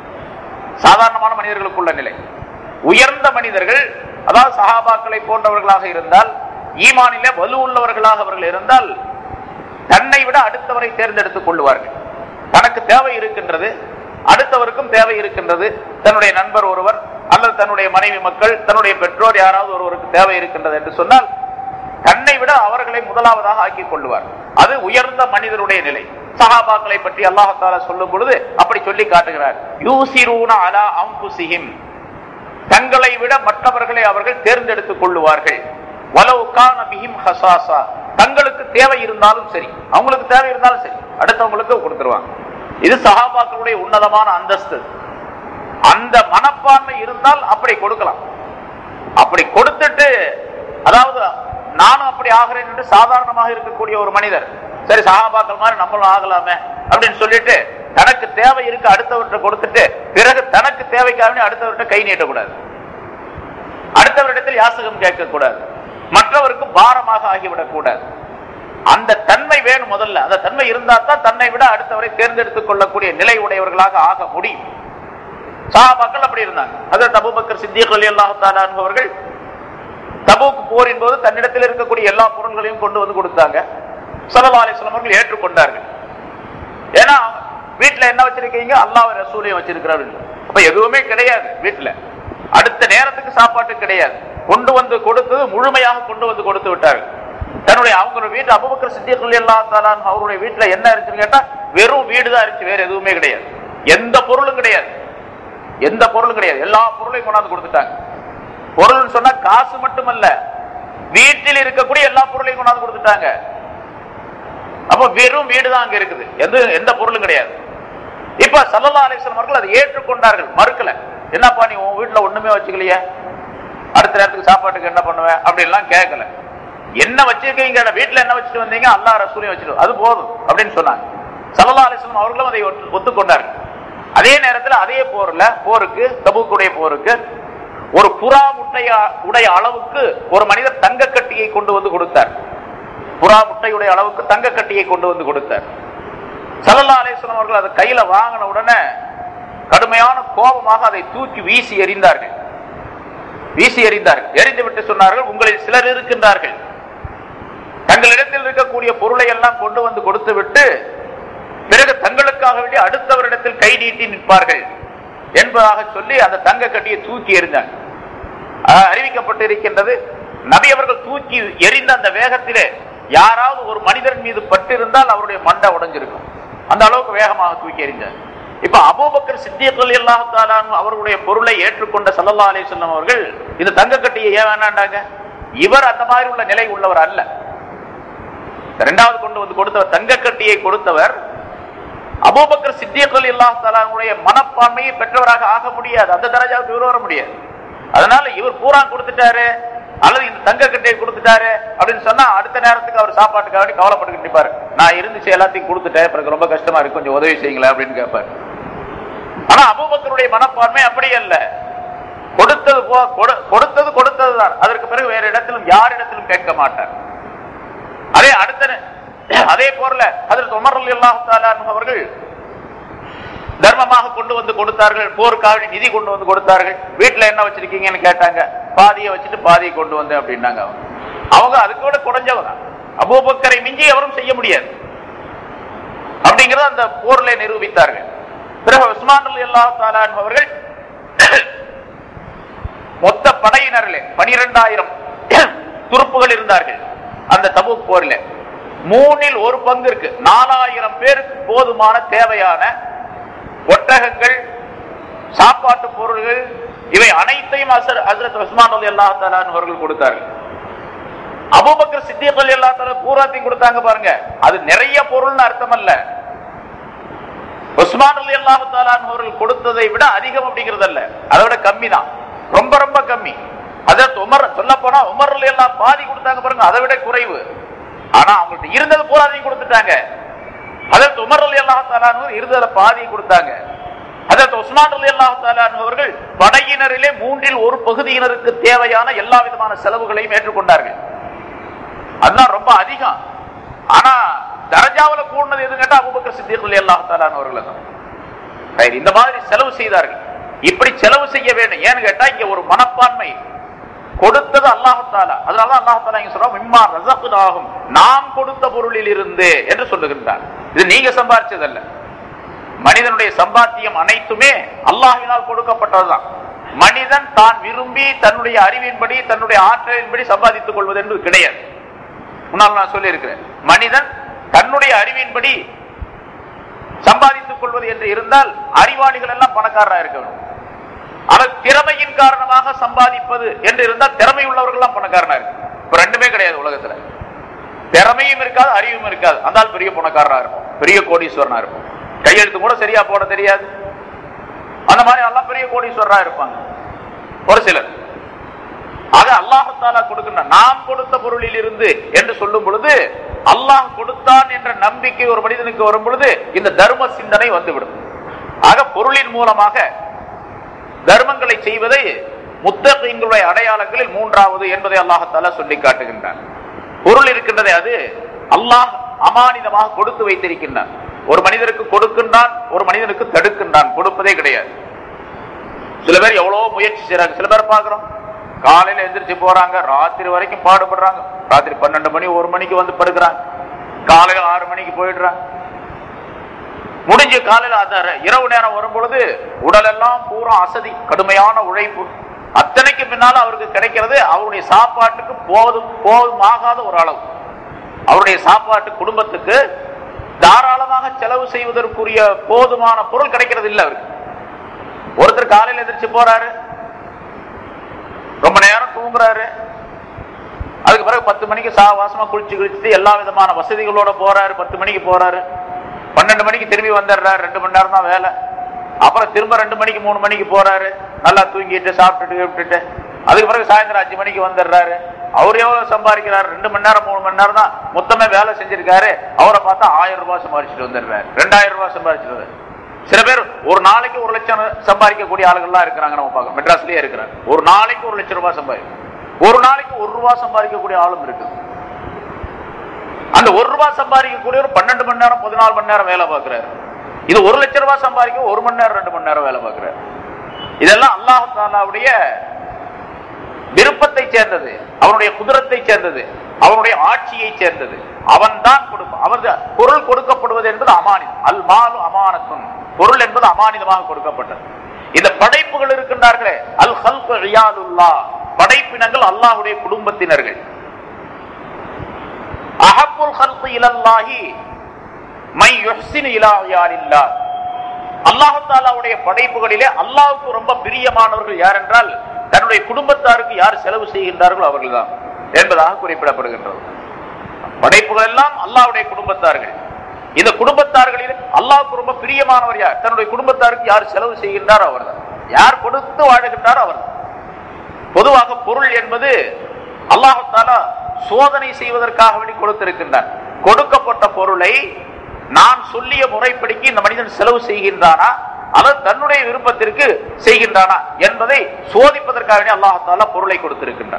சாதாரணமான மனிதர்களுக்குள்ள நிலை உயர்ந்த மனிதர்கள் அதாவது சஹாபாக்களை போன்றவர்களாக இருந்தால் ஈமானிலே வலு உள்ளவர்களாக அவர்கள் இருந்தால் தன்னை விட அடுத்தவரை தேர்ந்தெடுத்துக் கொள்ளுவார்கள் தனக்கு தேவை இருக்கின்றது அடுத்தவருக்கும் தேவை இருக்கின்றது தன்னுடைய நண்பர் ஒருவர் அல்லது தன்னுடைய மனைவி மக்கள் தன்னுடைய பெற்றோர் யாராவது ஒருவருக்கு தேவை இருக்கின்றது என்று சொன்னால் தன்னை விட அவர்களை முதலாவதாக ஆக்கிக் கொள்ளுவார் அது உயர்ந்த மனிதருடைய நிலை சஹாபாக்களை பற்றி அல்லாஹால சொல்லும் பொழுது அப்படி சொல்லி காட்டுகிறார் யூசிரூன அலா அம்புசிஹிம் தங்களை விட மற்றவர்களை அவர்கள் தேர்ந்தெடுத்துக் கொள்ளுவார்கள் வலவுக்கான பிஹிம் ஹசாசா தங்களுக்கு தேவை இருந்தாலும் சரி அவங்களுக்கு தேவை இருந்தாலும் சரி அடுத்தவங்களுக்கு கொடுத்துருவாங்க இது சஹாபாக்களுடைய உன்னதமான அந்தஸ்து அந்த மனப்பான்மை இருந்தால் அப்படி கொடுக்கலாம் அப்படி கொடுத்துட்டு அதாவது நானும் அப்படி ஆகிறேன் என்று சாதாரணமாக இருக்கக்கூடிய ஒரு மனிதர் சரி சகாபாக்கள் மாதிரி நம்மளும் ஆகலாமே அப்படின்னு சொல்லிட்டு தனக்கு தேவை இருக்கு அடுத்தவர்கிட்ட கொடுத்துட்டு பிறகு தனக்கு தேவைக்காக அடுத்தவர்கிட்ட கை நீட்டக்கூடாது அடுத்தவரிடத்தில் யாசகம் கேட்கக்கூடாது மற்றவருக்கு பாரமாக ஆகிவிடக் கூடாது அந்த தன்மை வேணும் முதல்ல அந்த தன்மை இருந்தா தான் தன்னை விட அடுத்தவரை தேர்ந்தெடுத்துக் கொள்ளக்கூடிய நிலை உடையவர்களாக ஆக முடியும் சஹாபாக்கள் அப்படி இருந்தாங்க அதற்கு அபுபக்கர் சித்திக் அலி அல்லாஹு அவர்கள் தபுக்கு போரின் போது தன்னிடத்தில் இருக்கக்கூடிய எல்லா பொருள்களையும் கொண்டு வந்து கொடுத்தாங்க சல்லா அலிஸ்லாம் அவர்கள் ஏற்றுக்கொண்டார்கள் ஏன்னா வீட்டுல என்ன வச்சிருக்கீங்க அல்லாஹ் ரசூலையும் வச்சிருக்கிறார் அப்ப எதுவுமே கிடையாது வீட்டுல அடுத்த நேரத்துக்கு சாப்பாட்டு கிடையாது கொண்டு வந்து கொடுத்தது முழுமையாக கொண்டு வந்து கொடுத்து விட்டார்கள் தன்னுடைய அவங்க வீட்டு அபுபக்கர் சித்தியர்கள் எல்லா அவருடைய வீட்டுல என்ன இருந்துச்சுன்னு கேட்டா வெறும் வீடு தான் இருந்துச்சு வேற எதுவுமே கிடையாது எந்த பொருளும் கிடையாது எந்த பொருளும் கிடையாது எல்லா பொருளையும் கொண்டாந்து கொடுத்துட்டாங்க பொருள் சொன்னா காசு மட்டுமல்ல வீட்டில் இருக்கக்கூடிய எல்லா பொருளையும் கொண்டாந்து கொடுத்துட்டாங்க அப்ப வெறும் வீடு தான் அங்க இருக்குது எந்த எந்த பொருளும் கிடையாது இப்ப சல்லல்லா அலிஸ்லாம் அவர்கள் அதை ஏற்றுக்கொண்டார்கள் மறுக்கல என்னப்பா நீ உன் வீட்டுல ஒண்ணுமே வச்சுக்கலையே அடுத்த நேரத்துக்கு சாப்பாட்டுக்கு என்ன பண்ணுவேன் அப்படி எல்லாம் கேட்கல என்ன வச்சிருக்கீங்க வீட்டுல என்ன வச்சுட்டு வந்தீங்க அல்லா ரசூலையும் வச்சுட்டு அது போதும் அப்படின்னு சொன்னாங்க சல்லல்லா அலிஸ்லாம் அவர்களும் அதை ஒத்துக்கொண்டார்கள் அதே நேரத்தில் அதே போர்ல போருக்கு தபுக்குடைய போருக்கு ஒரு புறா முட்டைய உடைய அளவுக்கு ஒரு மனிதர் தங்க கட்டியை கொண்டு வந்து கொடுத்தார் புறா முட்டையுடைய அளவுக்கு தங்க கட்டியை கொண்டு வந்து கொடுத்தார் சல்லல்லா அலிஸ்லாம் அவர்கள் அதை கையில வாங்கின உடனே கடுமையான கோபமாக அதை தூக்கி வீசி எறிந்தார்கள் வீசி எறிந்தார்கள் எறிந்து விட்டு சொன்னார்கள் உங்களில் சிலர் இருக்கின்றார்கள் தங்களிடத்தில் இருக்கக்கூடிய பொருளை எல்லாம் கொண்டு வந்து கொடுத்து விட்டு பிறகு தங்களுக்காக வேண்டி அடுத்தவரிடத்தில் கை நீட்டி நிற்பார்கள் என்பதாக சொல்லி அந்த தங்க கட்டியை தூக்கி எறிந்தாங்க அறிவிக்கப்பட்டு இருக்கின்றது நபி அவர்கள் தூக்கி எரிந்த அந்த வேகத்திலே யாராவது ஒரு மனிதன் மீது பட்டிருந்தால் அவருடைய மண்டை உடைஞ்சிருக்கும் அந்த அளவுக்கு வேகமாக தூக்கி எறிஞ்சார் இப்ப அபூபக்கர் சித்தியத்தொல் இல்லாத்தாலான் அவர்களுடைய பொருளை ஏற்றுக்கொண்ட சல்லல்லா அலி சொல்லம் அவர்கள் இந்த தங்க கட்டியை ஏன் வேணாண்டாங்க இவர் அந்த மாதிரி உள்ள நிலை உள்ளவர் அல்ல இரண்டாவது கொண்டு வந்து கொடுத்தவர் தங்க கட்டியை கொடுத்தவர் அபூபக்கர் சித்தியத்தொல் இல்லாத்தாலானுடைய மனப்பான்மையை பெற்றவராக ஆக முடியாது அந்த தரஜாவுக்கு இவர் வர முடியாது அதனால இவர் பூரா கொடுத்துட்டாரு அல்லது இந்த தங்க கட்டையை கொடுத்துட்டாரு அப்படின்னு சொன்னா அடுத்த நேரத்துக்கு அவர் சாப்பாட்டுக்காக வேண்டி கவலைப்பட்டு நிற்பாரு நான் இருந்துச்சு எல்லாத்தையும் கொடுத்துட்டேன் பிறகு ரொம்ப கஷ்டமா இருக்கு கொஞ்சம் உதவி செய்யுங்களேன் அப்படின்னு கேட்பாரு ஆனா அபூபக்கருடைய மனப்பான்மை அப்படி அல்ல கொடுத்தது போ கொடுத்தது கொடுத்தது தான் அதற்கு பிறகு வேற இடத்திலும் யாரிடத்திலும் கேட்க மாட்டார் அதே அடுத்த அதே போல அதற்கு உமர் அல்லாஹு அவர்கள் தர்மமாக கொண்டு வந்து கொடுத்தார்கள் போருக்காக நிதி கொண்டு வந்து கொடுத்தார்கள் வீட்டுல என்ன வச்சிருக்கீங்கன்னு கேட்டாங்க பாதியை வச்சுட்டு பாதியை கொண்டு வந்தேன் அப்படின்னாங்க அவங்க அவங்க அதுக்கு விட குறைஞ்சவங்க அபூபக்கரை மிஞ்சி எவரும் செய்ய முடியாது அப்படிங்கறத அந்த போர்ல நிரூபித்தார்கள் பிறகு உஸ்மான் அலி அல்லா அவர்கள் மொத்த படையினர்களே பனிரெண்டாயிரம் துருப்புகள் இருந்தார்கள் அந்த தபுக் போரில் மூணில் ஒரு பங்கு இருக்கு நாலாயிரம் பேருக்கு போதுமான தேவையான ஒட்டகங்கள் சாப்பாட்டு பொருள்கள் இவை அனைத்தையும் அசர் ஹசரத் உஸ்மான் அலி அல்லா அவர்கள் கொடுத்தார்கள் அபுபக்கர் சித்திக் அலி அல்லா பூராத்தையும் கொடுத்தாங்க பாருங்க அது நிறைய பொருள்னு அர்த்தம் அல்ல உஸ்மான் அலி அல்லாஹு அவர்கள் கொடுத்ததை விட அதிகம் அப்படிங்கிறது அல்ல அதை விட கம்மி தான் ரொம்ப ரொம்ப கம்மி அதற்கு உமர் சொல்ல போனா உமர் அலி எல்லாம் பாதி கொடுத்தாங்க பாருங்க அதை விட குறைவு ஆனா அவங்கள்ட்ட இருந்தது பூராதையும் கொடுத்துட்டாங்க அதற்கு உமர் அலி அல்லாஹு இருந்ததுல பாதி கொடுத்தாங்க அதற்கு உஸ்மான் அலி அல்லாஹு அவர்கள் படையினரிலே மூன்றில் ஒரு பகுதியினருக்கு தேவையான எல்லா விதமான செலவுகளையும் ஏற்றுக்கொண்டார்கள் அதுதான் ரொம்ப அதிகம் ஆனா தரஜாவில கூடனது எது கேட்டா அபுபக்கர் சித்திக் அலி அல்லாஹு அவர்கள் தான் சரி, இந்த மாதிரி செலவு செய்தார்கள் இப்படி செலவு செய்ய வேண்டும் ஏன்னு கேட்டா இங்க ஒரு மனப்பான்மை கொடுத்தது அல்லாஹாலா அதனாலதான் அல்லாஹாலா இங்க சொல்றோம் இம்மா ரசகுனாகும் நாம் கொடுத்த பொருளில் இருந்து என்று சொல்லுகின்றார் இது நீங்க சம்பாதிச்சதல்ல மனிதனுடைய சம்பாத்தியம் அனைத்துமே அல்லாஹினால் கொடுக்கப்பட்டதுதான் மனிதன் தான் விரும்பி தன்னுடைய அறிவின்படி தன்னுடைய ஆற்றலின்படி சம்பாதித்துக் கொள்வது என்று கிடையாது முன்னால் நான் சொல்லி இருக்கிறேன் மனிதன் தன்னுடைய அறிவின்படி சம்பாதித்துக் கொள்வது என்று இருந்தால் அறிவாளிகள் எல்லாம் பணக்காரரா இருக்க வேண்டும் அவர் திறமையின் காரணமாக சம்பாதிப்பது என்று இருந்தால் திறமை உள்ளவர்கள் எல்லாம் பணக்காரனா இருக்கு இப்ப ரெண்டுமே கிடையாது உலகத்துல திறமையும் இருக்காது அறிவும் இருக்காது அந்த ஆள் பெரிய பணக்காரனா இருக்கும் பெரிய கோடீஸ்வரனா இருக்கும் கையெழுத்து கூட சரியா போட தெரியாது அந்த மாதிரி எல்லாம் பெரிய கோடீஸ்வரரா இருப்பாங்க ஒரு சிலர் ஆக அல்லாஹாலா கொடுக்கின்ற நாம் கொடுத்த பொருளில் இருந்து என்று சொல்லும் பொழுது அல்லாஹ் கொடுத்தான் என்ற நம்பிக்கை ஒரு மனிதனுக்கு வரும் பொழுது இந்த தர்ம சிந்தனை வந்துவிடும் ஆக பொருளின் மூலமாக தர்மங்களை செய்வதை முத்தகங்களுடைய அடையாளங்களில் மூன்றாவது என்பதை அல்லாஹாலா சொல்லி காட்டுகின்றான் பொருள் இருக்கின்றதை அது அல்லாஹ் அமானிதமாக கொடுத்து வைத்திருக்கின்றான் ஒரு மனிதருக்கு கொடுக்கின்றான் ஒரு மனிதனுக்கு தடுக்கின்றான் கொடுப்பதே கிடையாது சில பேர் எவ்வளவு முயற்சி செய்யறாங்க சில பேர் பாக்குறோம் காலையில எந்திரிச்சு போறாங்க ராத்திரி வரைக்கும் பாடுபடுறாங்க ராத்திரி பன்னெண்டு மணி ஒரு மணிக்கு வந்து படுக்கிறாங்க காலையில ஆறு மணிக்கு போயிடுறாங்க முடிஞ்சு காலையில அந்த இரவு நேரம் வரும் பொழுது உடல் எல்லாம் பூரா அசதி கடுமையான உழைப்பு அத்தனைக்கு பின்னால அவருக்கு கிடைக்கிறது அவருடைய சாப்பாட்டுக்கு போதும் போதுமாகாத ஒரு அளவு அவருடைய சாப்பாட்டு குடும்பத்துக்கு தாராளமாக செலவு செய்வதற்குரிய போதுமான பொருள் கிடைக்கிறது இல்லை அவருக்கு ஒருத்தர் காலையில் எதிர்த்து போறாரு ரொம்ப நேரம் தூங்குறாரு அதுக்கு பிறகு பத்து மணிக்கு சாவாசமா குளிச்சு குளிச்சுட்டு எல்லா விதமான வசதிகளோட போறாரு பத்து மணிக்கு போறாரு பன்னெண்டு மணிக்கு திரும்பி வந்துடுறாரு ரெண்டு மணி நேரம் தான் வேலை அப்புறம் திரும்ப ரெண்டு மணிக்கு மூணு மணிக்கு போறாரு நல்லா தூங்கிட்டு சாப்பிட்டுட்டு விட்டுட்டு அதுக்கு பிறகு சாயந்தரம் அஞ்சு மணிக்கு வந்துடுறாரு அவர் எவ்வளவு சம்பாதிக்கிறாரு ரெண்டு மணி நேரம் மூணு மணி நேரம் தான் மொத்தமே வேலை செஞ்சிருக்காரு அவரை பார்த்தா ஆயிரம் ரூபாய் சம்பாதிச்சுட்டு வந்துடுறாரு ரெண்டாயிரம் ரூபாய் சம்பாதிச்சிட்டு சில பேர் ஒரு நாளைக்கு ஒரு லட்சம் சம்பாதிக்கக்கூடிய ஆளுகள்லாம் இருக்கிறாங்க நம்ம பார்க்க மெட்ராஸ்லயே இருக்கிறாங்க ஒரு நாளைக்கு ஒரு லட்சம் ரூபாய் சம்பாதிக்கும் ஒரு நாளைக்கு ஒரு ரூபாய் சம்பாதிக்கக்கூடிய ஆளும் இருக்கு அந்த ஒரு ரூபாய் சம்பாதிக்கக்கூடிய ஒரு பன்னெண்டு மணி நேரம் பதினாலு மணி நேரம் வேலை பார்க்கிறாரு இது ஒரு லட்சம் ரூபாய் சம்பாதிக்க ஒரு மணி நேரம் ரெண்டு மணி நேரம் வேலை பார்க்கிறாரு இதெல்லாம் அல்லாஹாலாவுடைய விருப்பத்தை சேர்ந்தது அவனுடைய குதிரத்தை சேர்ந்தது அவனுடைய ஆட்சியை சேர்ந்தது அவன் தான் கொடுப்பான் அவர் பொருள் கொடுக்கப்படுவது என்பது அமானிதம் அல் மாலு அமானத்துன் பொருள் என்பது அமானிதமாக கொடுக்கப்பட்டது இந்த படைப்புகள் இருக்கின்றார்களே அல் ஹல்கு ரியாலுல்லா படைப்பினங்கள் அல்லாஹுடைய குடும்பத்தினர்கள் அஹப்புல் ஹல்கு இலல்லாஹி மை யுஹ்சின் இலா யாரில்லா அல்லாஹு தாலாவுடைய படைப்புகளிலே அல்லாஹுக்கு ரொம்ப பிரியமானவர்கள் யார் என்றால் தன்னுடைய குடும்பத்தாருக்கு யார் செலவு செய்கின்றார்களோ அவர்கள்தான் என்பதாக குறிப்பிடப்படுகின்றது படைப்புகள் எல்லாம் அல்லாஹ்வுடைய குடும்பத்தார்கள் இந்த குடும்பத்தார்களில் அல்லாஹ்வுக்கு ரொம்ப பிரியமானவர் யார் தன்னுடைய குடும்பத்தாருக்கு யார் செலவு செய்கின்றாரோ அவர்தான் யார் கொடுத்து வாழுகின்றாரோ அவர்தான் பொதுவாக பொருள் என்பது அல்லாஹாலா சோதனை செய்வதற்காக வேண்டி கொடுத்திருக்கின்றான் கொடுக்கப்பட்ட பொருளை நான் சொல்லிய முறைப்படிக்கு இந்த மனிதன் செலவு செய்கின்றானா அல்லது தன்னுடைய விருப்பத்திற்கு செய்கின்றானா என்பதை சோதிப்பதற்காக வேண்டி அல்லாஹாலா பொருளை கொடுத்திருக்கின்றான்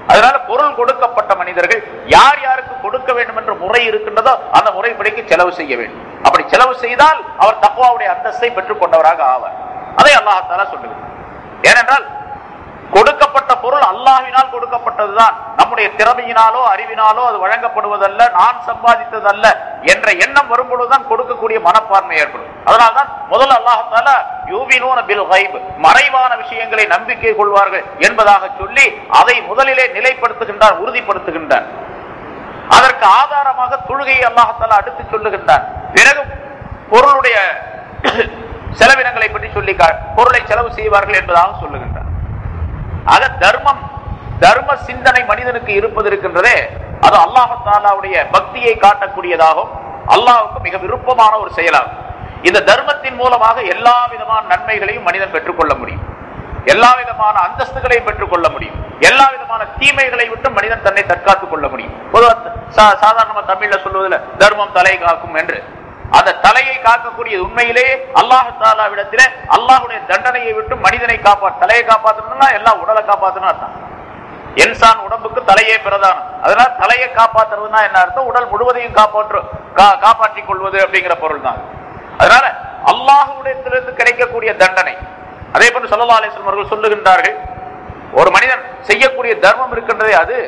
அதனால பொருள் கொடுக்கப்பட்ட மனிதர்கள் யார் யாருக்கு கொடுக்க வேண்டும் என்ற முறை இருக்கின்றதோ அந்த முறைப்படிக்கு செலவு செய்ய வேண்டும் அப்படி செலவு செய்தால் அவர் தக்குவாவுடைய அந்தஸ்தை பெற்றுக் கொண்டவராக ஆவார் அதை அல்லாஹால சொல்லுகிறார் ஏனென்றால் கொடுக்கப்பட்ட பொருள் அல்லாஹ்வினால் கொடுக்கப்பட்டதுதான் நம்முடைய திறமையினாலோ அறிவினாலோ அது வழங்கப்படுவதல்ல நான் சம்பாதித்ததல்ல என்ற எண்ணம் வரும்பொழுதுதான் கொடுக்கக்கூடிய மனப்பான்மை ஏற்படும் அதனால்தான் முதல்ல அல்லாஹால யூபினூன பில் கைப் மறைவான விஷயங்களை நம்பிக்கை கொள்வார்கள் என்பதாக சொல்லி அதை முதலிலே நிலைப்படுத்துகின்றார் உறுதிப்படுத்துகின்றார் அதற்கு ஆதாரமாக தொழுகையை அல்லாஹால அடுத்து சொல்லுகின்றார் பிறகு பொருளுடைய செலவினங்களை பற்றி சொல்லி கா- பொருளை செலவு செய்வார்கள் என்பதாக சொல்லுகின்றார் ஆக தர்மம் தர்ம சிந்தனை மனிதனுக்கு இருப்பது இருக்கின்றதே அது அல்லாஹாலாவுடைய பக்தியை காட்டக்கூடியதாகும் அல்லாஹ்வுக்கு மிக விருப்பமான ஒரு செயலாகும் இந்த தர்மத்தின் மூலமாக எல்லா விதமான நன்மைகளையும் மனிதன் பெற்றுக்கொள்ள முடியும் எல்லா விதமான அந்தஸ்துகளையும் பெற்றுக்கொள்ள முடியும் எல்லா விதமான தீமைகளை விட்டு மனிதன் தன்னை தற்காத்துக் கொள்ள முடியும் பொதுவா சா- சாதாரணமா தமிழ்ல சொல்லுவதில் தர்மம் தலை காக்கும் என்று அந்த தலையை காக்கக்கூடிய உண்மையிலேயே அல்லாஹ் தாலாவிடத்திலே அல்லாஹுடைய தண்டனையை விட்டு மனிதனை காப்பா தலையை காப்பாற்றணும்னா எல்லாம் உடலை காப்பாற்றணும் அர்த்தம் இன்சான் உடம்புக்கு தலையே பிரதானம் அதனால தலையை காப்பாற்றுறதுன்னா என்ன அர்த்தம் உடல் முழுவதையும் காப்பாற்று கா- காப்பாற்றிக் கொள்வது அப்படிங்கிற பொருள் தான் அதனால அல்லாஹுடையத்திலிருந்து கிடைக்கக்கூடிய தண்டனை அதே போன்று சல்லா அலிஸ்லம் அவர்கள் சொல்லுகின்றார்கள் ஒரு மனிதன் செய்யக்கூடிய தர்மம் இருக்கின்றதே அது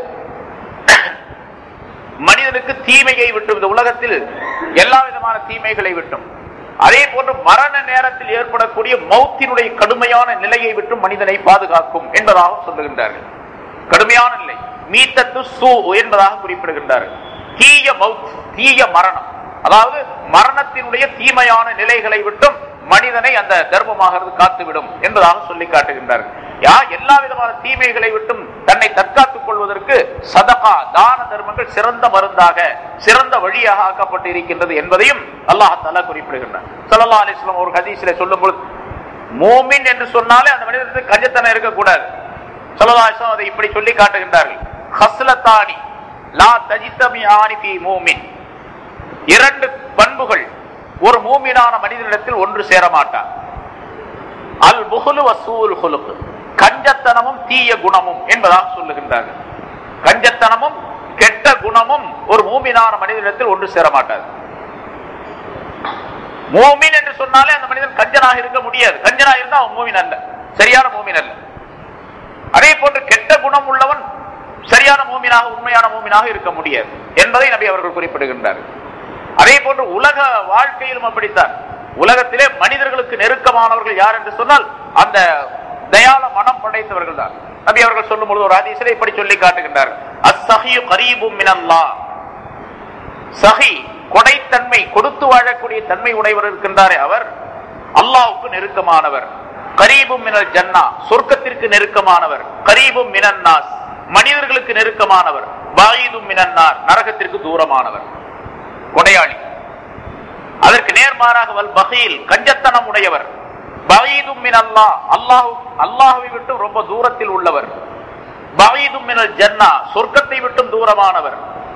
மனிதனுக்கு தீமையை விட்டும் இந்த உலகத்தில் எல்லா விதமான தீமைகளை விட்டும் அதே போன்று மரண நேரத்தில் ஏற்படக்கூடிய மௌத்தினுடைய கடுமையான நிலையை விட்டும் மனிதனை பாதுகாக்கும் என்பதாக சொல்லுகின்றார்கள் கடுமையான நிலை மீத்தத்து சூ என்பதாக குறிப்பிடுகின்றார்கள் தீய மவுத் தீய மரணம் அதாவது மரணத்தினுடைய தீமையான நிலைகளை விட்டும் மனிதனை அந்த தர்மமாகிறது காத்துவிடும் என்பதாக சொல்லி காட்டுகின்றார்கள் யா எல்லா விதமான தீமைகளை விட்டும் தன்னை தற்காத்துக் கொள்வதற்கு சதகா தான தர்மங்கள் சிறந்த மருந்தாக சிறந்த வழியாக ஆக்கப்பட்டு இருக்கின்றது என்பதையும் அல்லாஹால குறிப்பிடுகின்றார் சல்லா அலிஸ்லாம் ஒரு ஹதீஸ்ல சொல்லும் பொழுது மோமின் என்று சொன்னாலே அந்த மனிதனுக்கு கஞ்சத்தனம் இருக்கக்கூடாது சல்லல்லாஹு அதை இப்படி சொல்லி காட்டுகின்றார்கள் ஹஸ்லத்தானி லா தஜித்தமி ஆனி ஃபீ மூமின் இரண்டு பண்புகள் ஒரு மூமினான மனிதனிடத்தில் ஒன்று சேர மாட்டார் அல் புகுலு வசூல் ஹுலுக்கு கஞ்சத்தனமும் தீய குணமும் என்பதாக சொல்லுகின்றார்கள் கஞ்சத்தனமும் கெட்ட குணமும் ஒரு மூமினான மனிதனிடத்தில் ஒன்று சேர மாட்டார் மூமின் என்று சொன்னாலே அந்த மனிதன் கஞ்சனாக இருக்க முடியாது கஞ்சனாக இருந்தா அவன் மூமின் அல்ல சரியான மூமின் அல்ல அதே போன்று கெட்ட குணம் உள்ளவன் சரியான மூமினாக உண்மையான மூமினாக இருக்க முடியாது என்பதை நபி அவர்கள் குறிப்பிடுகின்றார்கள் அதே போன்று உலக வாழ்க்கையிலும் அப்படித்தான் உலகத்திலே மனிதர்களுக்கு நெருக்கமானவர்கள் யார் என்று சொன்னால் அந்த தயால மனம் படைத்தவர்கள் தான் நபி அவர்கள் சொல்லும் பொழுது ஒரு ஆதீசிலே இப்படி சொல்லி காட்டுகின்றார் அஸ்ஸஹியு கரீபும் மினல்லாஹ் சஹி கொடைத்தன்மை கொடுத்து வாழக்கூடிய தன்மை உடையவர் இருக்கின்றாரே அவர் அல்லாவுக்கு நெருக்கமானவர் கரீபும் மினல் ஜன்னா சொர்க்கத்திற்கு நெருக்கமானவர் கரீபும் மினன்னாஸ் மனிதர்களுக்கு நெருக்கமானவர் பாயிதும் மினன்னார் நரகத்திற்கு தூரமானவர் கொடையாளி அதற்கு நேர்மாறாக வல் பகீல் கஞ்சத்தனம் உடையவர் பகீதும் மின் அல்லாஹ் அல்லாஹு அல்லாஹுவை விட்டு ரொம்ப தூரத்தில் உள்ளவர் பகீதும் மினல் ஜன்னா சொர்க்கத்தை விட்டும் தூரமானவர்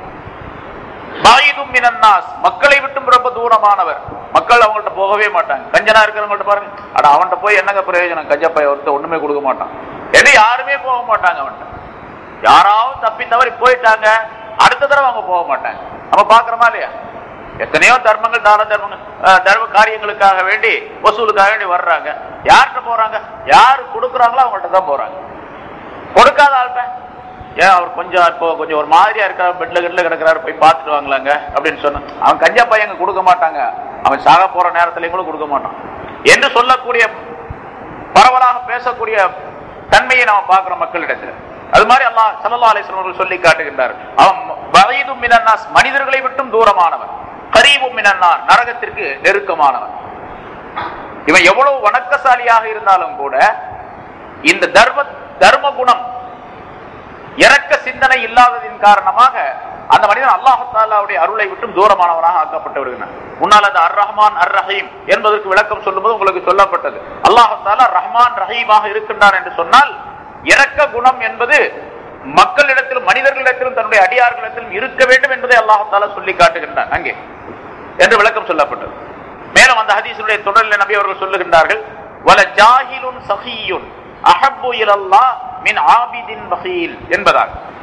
பாயிதும் மினன்னாஸ் மக்களை விட்டும் ரொம்ப தூரமானவர் மக்கள் அவங்கள்ட்ட போகவே மாட்டாங்க கஞ்சனா இருக்கிறவங்கள்ட்ட பாருங்க அட அவன்கிட்ட போய் என்னங்க பிரயோஜனம் கஞ்சப்பைய ஒருத்தர் ஒண்ணுமே கொடுக்க மாட்டான் எது யாருமே போக மாட்டாங்க அவன்கிட்ட யாராவது தப்பி தவறி போயிட்டாங்க அடுத்த தடவை அவங்க போக மாட்டாங்க நம்ம பாக்குறோமா இல்லையா எத்தனையோ தர்மங்கள் தான தர்மங்கள் அஹ், தர்ம காரியங்களுக்காக வேண்டி வசூலுக்காக வேண்டி வர்றாங்க யார்கிட்ட போறாங்க யாரு கொடுக்குறாங்களோ அவங்கள்ட்ட தான் போறாங்க கொடுக்காத ஆள்கிட்ட ஏன் அவர் கொஞ்சம் இப்போ கொஞ்சம் ஒரு மாதிரியா இருக்காரு பெட்ல கெட்ல கிடக்குறாரு போய் பார்த்துட்டு வாங்கலாங்க அப்படின்னு சொன்னான் அவன் கஞ்சா பையங்க கொடுக்க மாட்டாங்க அவன் சாக போற நேரத்திலையும் கூட கொடுக்க மாட்டான் என்று சொல்லக்கூடிய பரவலாக பேசக்கூடிய தன்மையை நாம பார்க்கிறோம் மக்களிடத்தில் அது மாதிரி அல்லாஹ் சல்லா அலிஸ்லாம் அவர்கள் சொல்லி காட்டுகின்றார் அவன் வயதும் மினன்னாஸ் மனிதர்களை விட்டும் தூரமானவன் கரீபும் மினன்னார் நரகத்திற்கு நெருக்கமானவன் இவன் எவ்வளவு வணக்கசாலியாக இருந்தாலும் கூட இந்த தர்ம தர்ம குணம் இறக்க சிந்தனை இல்லாததின் காரணமாக அந்த மனிதன் அல்லாஹாலாவுடைய அருளை விட்டும் தூரமானவனாக ஆக்கப்பட்டு வருகிறான் முன்னால் அந்த அர் ரஹ்மான் அர் ரஹீம் என்பதற்கு விளக்கம் சொல்லும்போது உங்களுக்கு சொல்லப்பட்டது அல்லாஹாலா ரஹ்மான் ரஹீமாக இருக்கின்றான் என்று சொன்னால் இறக்க குணம் என்பது மக்களிடத்திலும் மனிதர்களிடத்திலும் தன்னுடைய அடியார்களிடத்திலும் இருக்க வேண்டும் என்பதை அல்லாஹாலா சொல்லி காட்டுகின்றான் அங்கே என்று விளக்கம் சொல்லப்பட்டது மேலும் அந்த ஹதீஸுடைய தொடரில் நபி அவர்கள் சொல்லுகின்றார்கள் வல ஜாஹிலுன் சஹியுன் அஹப்பு இலல்லாஹ் மின் ஆபிதின் வகீல் என்பதாக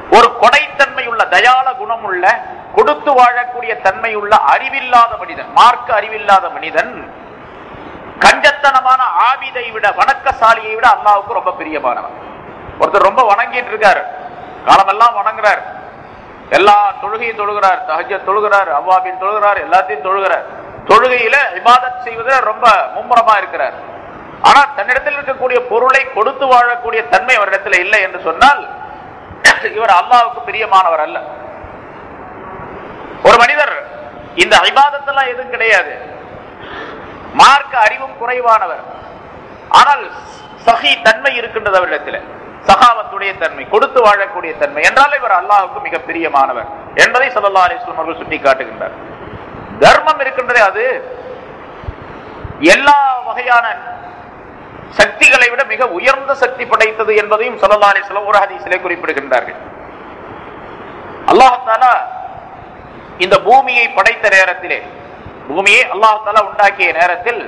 ஒரு கொடைத்தன்மை உள்ள தயால குணம் உள்ள கொடுத்து வாழக்கூடிய தன்மை உள்ள அறிவில்லாத மனிதன் மார்க்க அறிவில்லாத மனிதன் கஞ்சத்தனமான ஆபிதை விட வணக்கசாலியை விட அல்லாவுக்கு ரொம்ப பிரியமானவன் ஒருத்தர் ரொம்ப வணங்கிட்டு இருக்காரு காலமெல்லாம் வணங்குறார் எல்லா தொழுகையும் தொழுகிறார் தஹஜ தொழுகிறார் அவ்வாபின் தொழுகிறார் எல்லாத்தையும் தொழுகிறார் தொழுகையில இபாதத் செய்வதில் ரொம்ப மும்முரமா இருக்கிறார் ஆனா தன்னிடத்தில் இருக்கக்கூடிய பொருளை கொடுத்து வாழக்கூடிய தன்மை அவரிடத்தில் இல்லை என்று சொன்னால் இவர் அல்லாவுக்கு பிரியமானவர் அல்ல ஒரு மனிதர் இந்த ஐபாதத்தெல்லாம் எதுவும் கிடையாது மார்க்க அறிவும் குறைவானவர் ஆனால் சஹி தன்மை இருக்கின்றது அவரிடத்தில் சகாவத்துடைய தன்மை கொடுத்து வாழக்கூடிய தன்மை என்றால் இவர் அல்லாஹுக்கு மிக பிரியமானவர் என்பதை சல்லா அலிஸ்லாம் அவர்கள் சுட்டி காட்டுகின்றார் தர்மம் இருக்கின்றதே அது எல்லா வகையான சக்திகளை விட மிக உயர்ந்த சக்தி படைத்தது என்பதையும் சல்லா அலிஸ்லாம் ஒரு ஹதீஸிலே குறிப்பிடுகின்றார்கள் அல்லாஹாலா இந்த பூமியை படைத்த நேரத்திலே பூமியை அல்லாஹாலா உண்டாக்கிய நேரத்தில்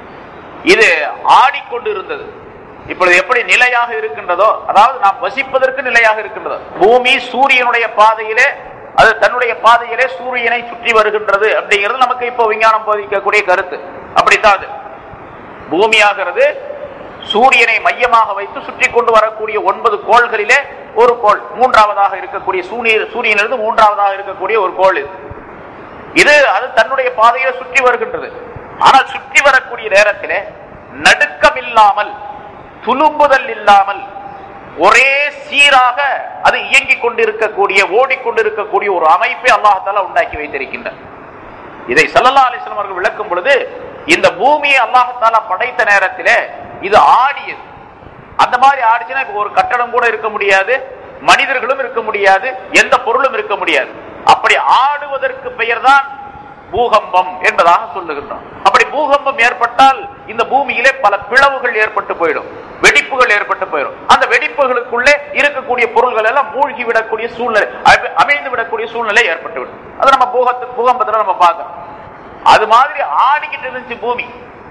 இது ஆடிக்கொண்டு இருந்தது இப்பொழுது எப்படி நிலையாக இருக்கின்றதோ அதாவது நாம் வசிப்பதற்கு நிலையாக இருக்கின்றதோ பூமி சூரியனுடைய பாதையிலே அது தன்னுடைய பாதையிலே சூரியனை சுற்றி வருகின்றது அப்படிங்கிறது நமக்கு இப்போ விஞ்ஞானம் போதிக்கக்கூடிய கருத்து அப்படித்தான் அது பூமியாகிறது சூரியனை மையமாக வைத்து சுற்றி கொண்டு வரக்கூடிய ஒன்பது கோள்களிலே ஒரு கோள் மூன்றாவதாக இருக்கக்கூடிய சூரிய சூரியனிலிருந்து மூன்றாவதாக இருக்கக்கூடிய ஒரு கோள் இது இது அது தன்னுடைய பாதையில சுற்றி வருகின்றது ஆனால் சுற்றி வரக்கூடிய நேரத்திலே நடுக்கம் இல்லாமல் துலும்புதல் இல்லாமல் ஒரே சீராக அது இயங்கிக் கொண்டிருக்கக்கூடிய ஓடிக்கொண்டிருக்கக்கூடிய ஒரு அமைப்பை அல்லாஹால உண்டாக்கி வைத்திருக்கின்றார் இதை சல்லல்லா அலிஸ்லாம் அவர்கள் விளக்கும் பொழுது இந்த பூமியை அல்லாஹால படைத்த நேரத்திலே இது ஆடியது அந்த மாதிரி ஆடிச்சுன்னா இப்ப ஒரு கட்டடம் கூட இருக்க முடியாது மனிதர்களும் இருக்க முடியாது எந்த பொருளும் இருக்க முடியாது அப்படி ஆடுவதற்கு பெயர்தான் பூகம்பம் என்பதாக சொல்லுகின்றோம் அப்படி பூகம்பம் ஏற்பட்டால் இந்த பூமியிலே பல பிளவுகள் ஏற்பட்டு போயிடும் வெடிப்புகள் ஏற்பட்டு போயிடும் அந்த வெடிப்புகளுக்குள்ளே இருக்கக்கூடிய பொருள்கள் எல்லாம் மூழ்கி விடக்கூடிய சூழ்நிலை அமி- அமிழ்ந்து விடக்கூடிய சூழ்நிலை ஏற்பட்டு விடும் அது நம்ம பூகத்து பூகம்பத்துல நம்ம பார்க்கிறோம் அது மாதிரி ஆடிக்கிட்டு இருந்துச்சு பூமி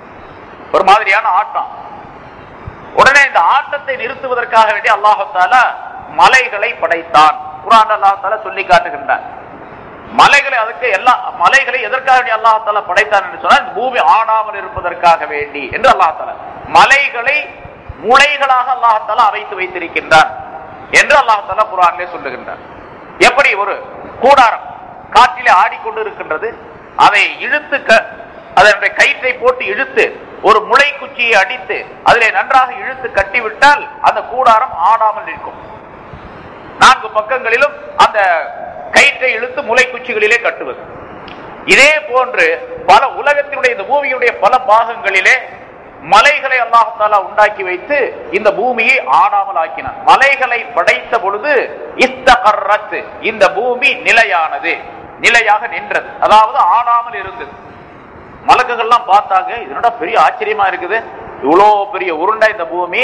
ஒரு மாதிரியான ஆட்டம் உடனே இந்த ஆட்டத்தை நிறுத்துவதற்காக வேண்டி அல்லாஹால மலைகளை படைத்தான் குரான் அல்லாஹால சொல்லி காட்டுகின்றான் மலைகளை அதுக்கு எல்லா மலைகளை எதற்காக வேண்டி அல்லாஹால படைத்தான் என்று சொன்னால் இந்த பூமி ஆடாமல் இருப்பதற்காக வேண்டி என்று அல்லாஹால மலைகளை முளைகளாக அல்லாஹால அமைத்து வைத்திருக்கின்றான் என்று அல்லாஹால குரானிலே சொல்லுகின்றான் எப்படி ஒரு கூடாரம் காற்றிலே ஆடிக்கொண்டு இருக்கின்றது அதை இழுத்து க- அதனுடைய கயிற்றை போட்டு இழுத்து ஒரு முளை குச்சியை அடித்து அதிலே நன்றாக இழுத்து கட்டிவிட்டால் அந்த கூடாரம் ஆடாமல் நிற்கும் நான்கு பக்கங்களிலும் அந்த கயிற்றை இழுத்து முளை குச்சிகளிலே கட்டுவது இதே போன்று பல உலகத்தினுடைய இந்த பூமியுடைய பல பாகங்களிலே மலைகளை அல்லாஹாலா உண்டாக்கி வைத்து இந்த பூமியை ஆடாமல் ஆக்கினான் மலைகளை படைத்த பொழுது இஸ்தகர்ரத் இந்த பூமி நிலையானது நிலையாக நின்றது அதாவது ஆடாமல் இருந்தது மலக்குகள்லாம் பார்த்தாங்க இதனோட பெரிய ஆச்சரியமா இருக்குது இவ்வளோ பெரிய உருண்டை இந்த பூமி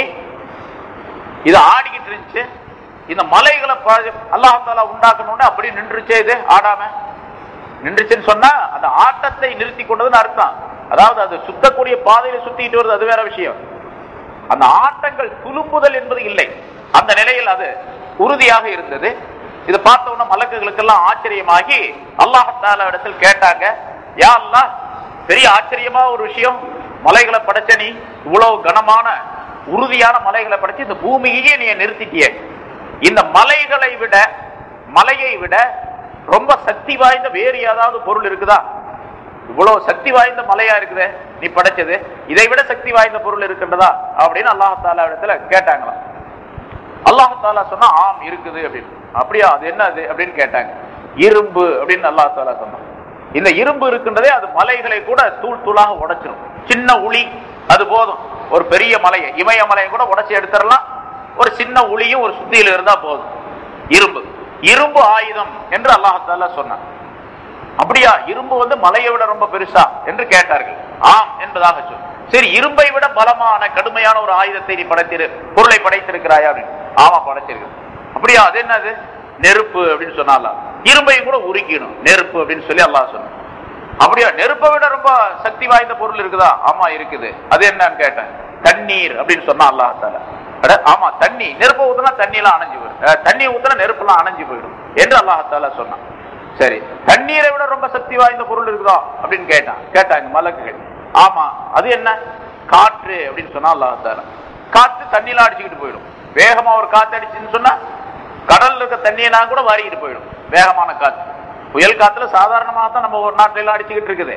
இது ஆடிக்கிட்டு இருந்துச்சு இந்த மலைகளை அல்லாஹாலா உண்டாக்கணும்னு அப்படி நின்றுச்சே இது ஆடாம நின்றுச்சுன்னு சொன்னா அந்த ஆட்டத்தை நிறுத்தி கொண்டதுன்னு அர்த்தம் அதாவது அது சுத்தக்கூடிய பாதையில சுத்திட்டு வருது அது வேற விஷயம் அந்த ஆட்டங்கள் துலும்புதல் என்பது இல்லை அந்த நிலையில் அது உறுதியாக இருந்தது இதை பார்த்த உடனே மலக்குகளுக்கெல்லாம் ஆச்சரியமாகி அல்லாஹால இடத்தில் கேட்டாங்க யா அல்லாஹ் பெரிய ஆச்சரியமா ஒரு விஷயம் மலைகளை படைச்ச நீ இவ்வளவு கனமான உறுதியான மலைகளை படைச்சு இந்த பூமியையே நீ நிறுத்திட்டியே இந்த மலைகளை விட மலையை விட ரொம்ப சக்தி வாய்ந்த வேறு ஏதாவது பொருள் இருக்குதா இவ்வளவு சக்தி வாய்ந்த மலையா இருக்குதே நீ படைச்சது இதை விட சக்தி வாய்ந்த பொருள் இருக்கின்றதா அப்படின்னு அல்லாஹாலா இடத்துல கேட்டாங்களாம் அல்லாஹாலா சொன்னா ஆம் இருக்குது அப்படின்னு அப்படியா அது என்ன அது அப்படின்னு கேட்டாங்க இரும்பு அப்படின்னு அல்லாஹாலா சொன்னான் இந்த இரும்பு இருக்கின்றதே அது மலைகளை கூட தூள் தூளாக உடைச்சிரும் சின்ன உளி அது போதும் ஒரு பெரிய மலையை இமயமலையை கூட உடைச்சி எடுத்துடலாம் ஒரு சின்ன உளியும் ஒரு சுத்தியில இருந்தா போதும் இரும்பு இரும்பு ஆயுதம் என்று அல்லாஹாலா சொன்னான் அப்படியா இரும்பு வந்து மலையை விட ரொம்ப பெருசா என்று கேட்டார்கள் ஆம் என்பதாக சொல் சரி இரும்பை விட பலமான கடுமையான ஒரு ஆயுதத்தை நீ படைத்திரு பொருளை படைத்திருக்கிறாயா அப்படின்னு ஆமா படைச்சிருக்கு அப்படியா அது என்னது நெருப்பு அப்படின்னு சொன்னாலாம் இரும்பையும் கூட உருக்கிடும் நெருப்பு அப்படின்னு சொல்லி அல்லாஹ் சொன்னான் அப்படியா நெருப்பை விட ரொம்ப சக்தி வாய்ந்த பொருள் இருக்குதா ஆமா இருக்குது அது என்னன்னு கேட்டேன் தண்ணீர் அப்படின்னு சொன்னா அல்லாஹால அட, ஆமா தண்ணி நெருப்பு ஊத்துனா தண்ணி எல்லாம் அணைஞ்சு போயிடும் அஹ், தண்ணி ஊத்துனா நெருப்பு எல்லாம் அணைஞ்சு போயிடும் என்று அல்லாஹால சொன்னான் சரி தண்ணீரை விட ரொம்ப சக்தி வாய்ந்த பொருள் இருக்குதா அப்படின்னு கேட்டான் கேட்டாங்க மலக்குகள் ஆமா அது என்ன காற்று அப்படின்னு சொன்னா அல்லாஹால காற்று தண்ணியெல்லாம் அடிச்சுக்கிட்டு போயிடும் வேகமா ஒரு காத்து அடிச்சுன்னு சொன்னா கடல்ல இருக்க தண்ணியெல்லாம் கூட வாரிக்கிட்டு போயிடும் வேகமான காத்து புயல் காத்துல சாதாரணமாக தான் நம்ம ஒரு நாட்டில எல்லாம் அடிச்சுக்கிட்டு இருக்குது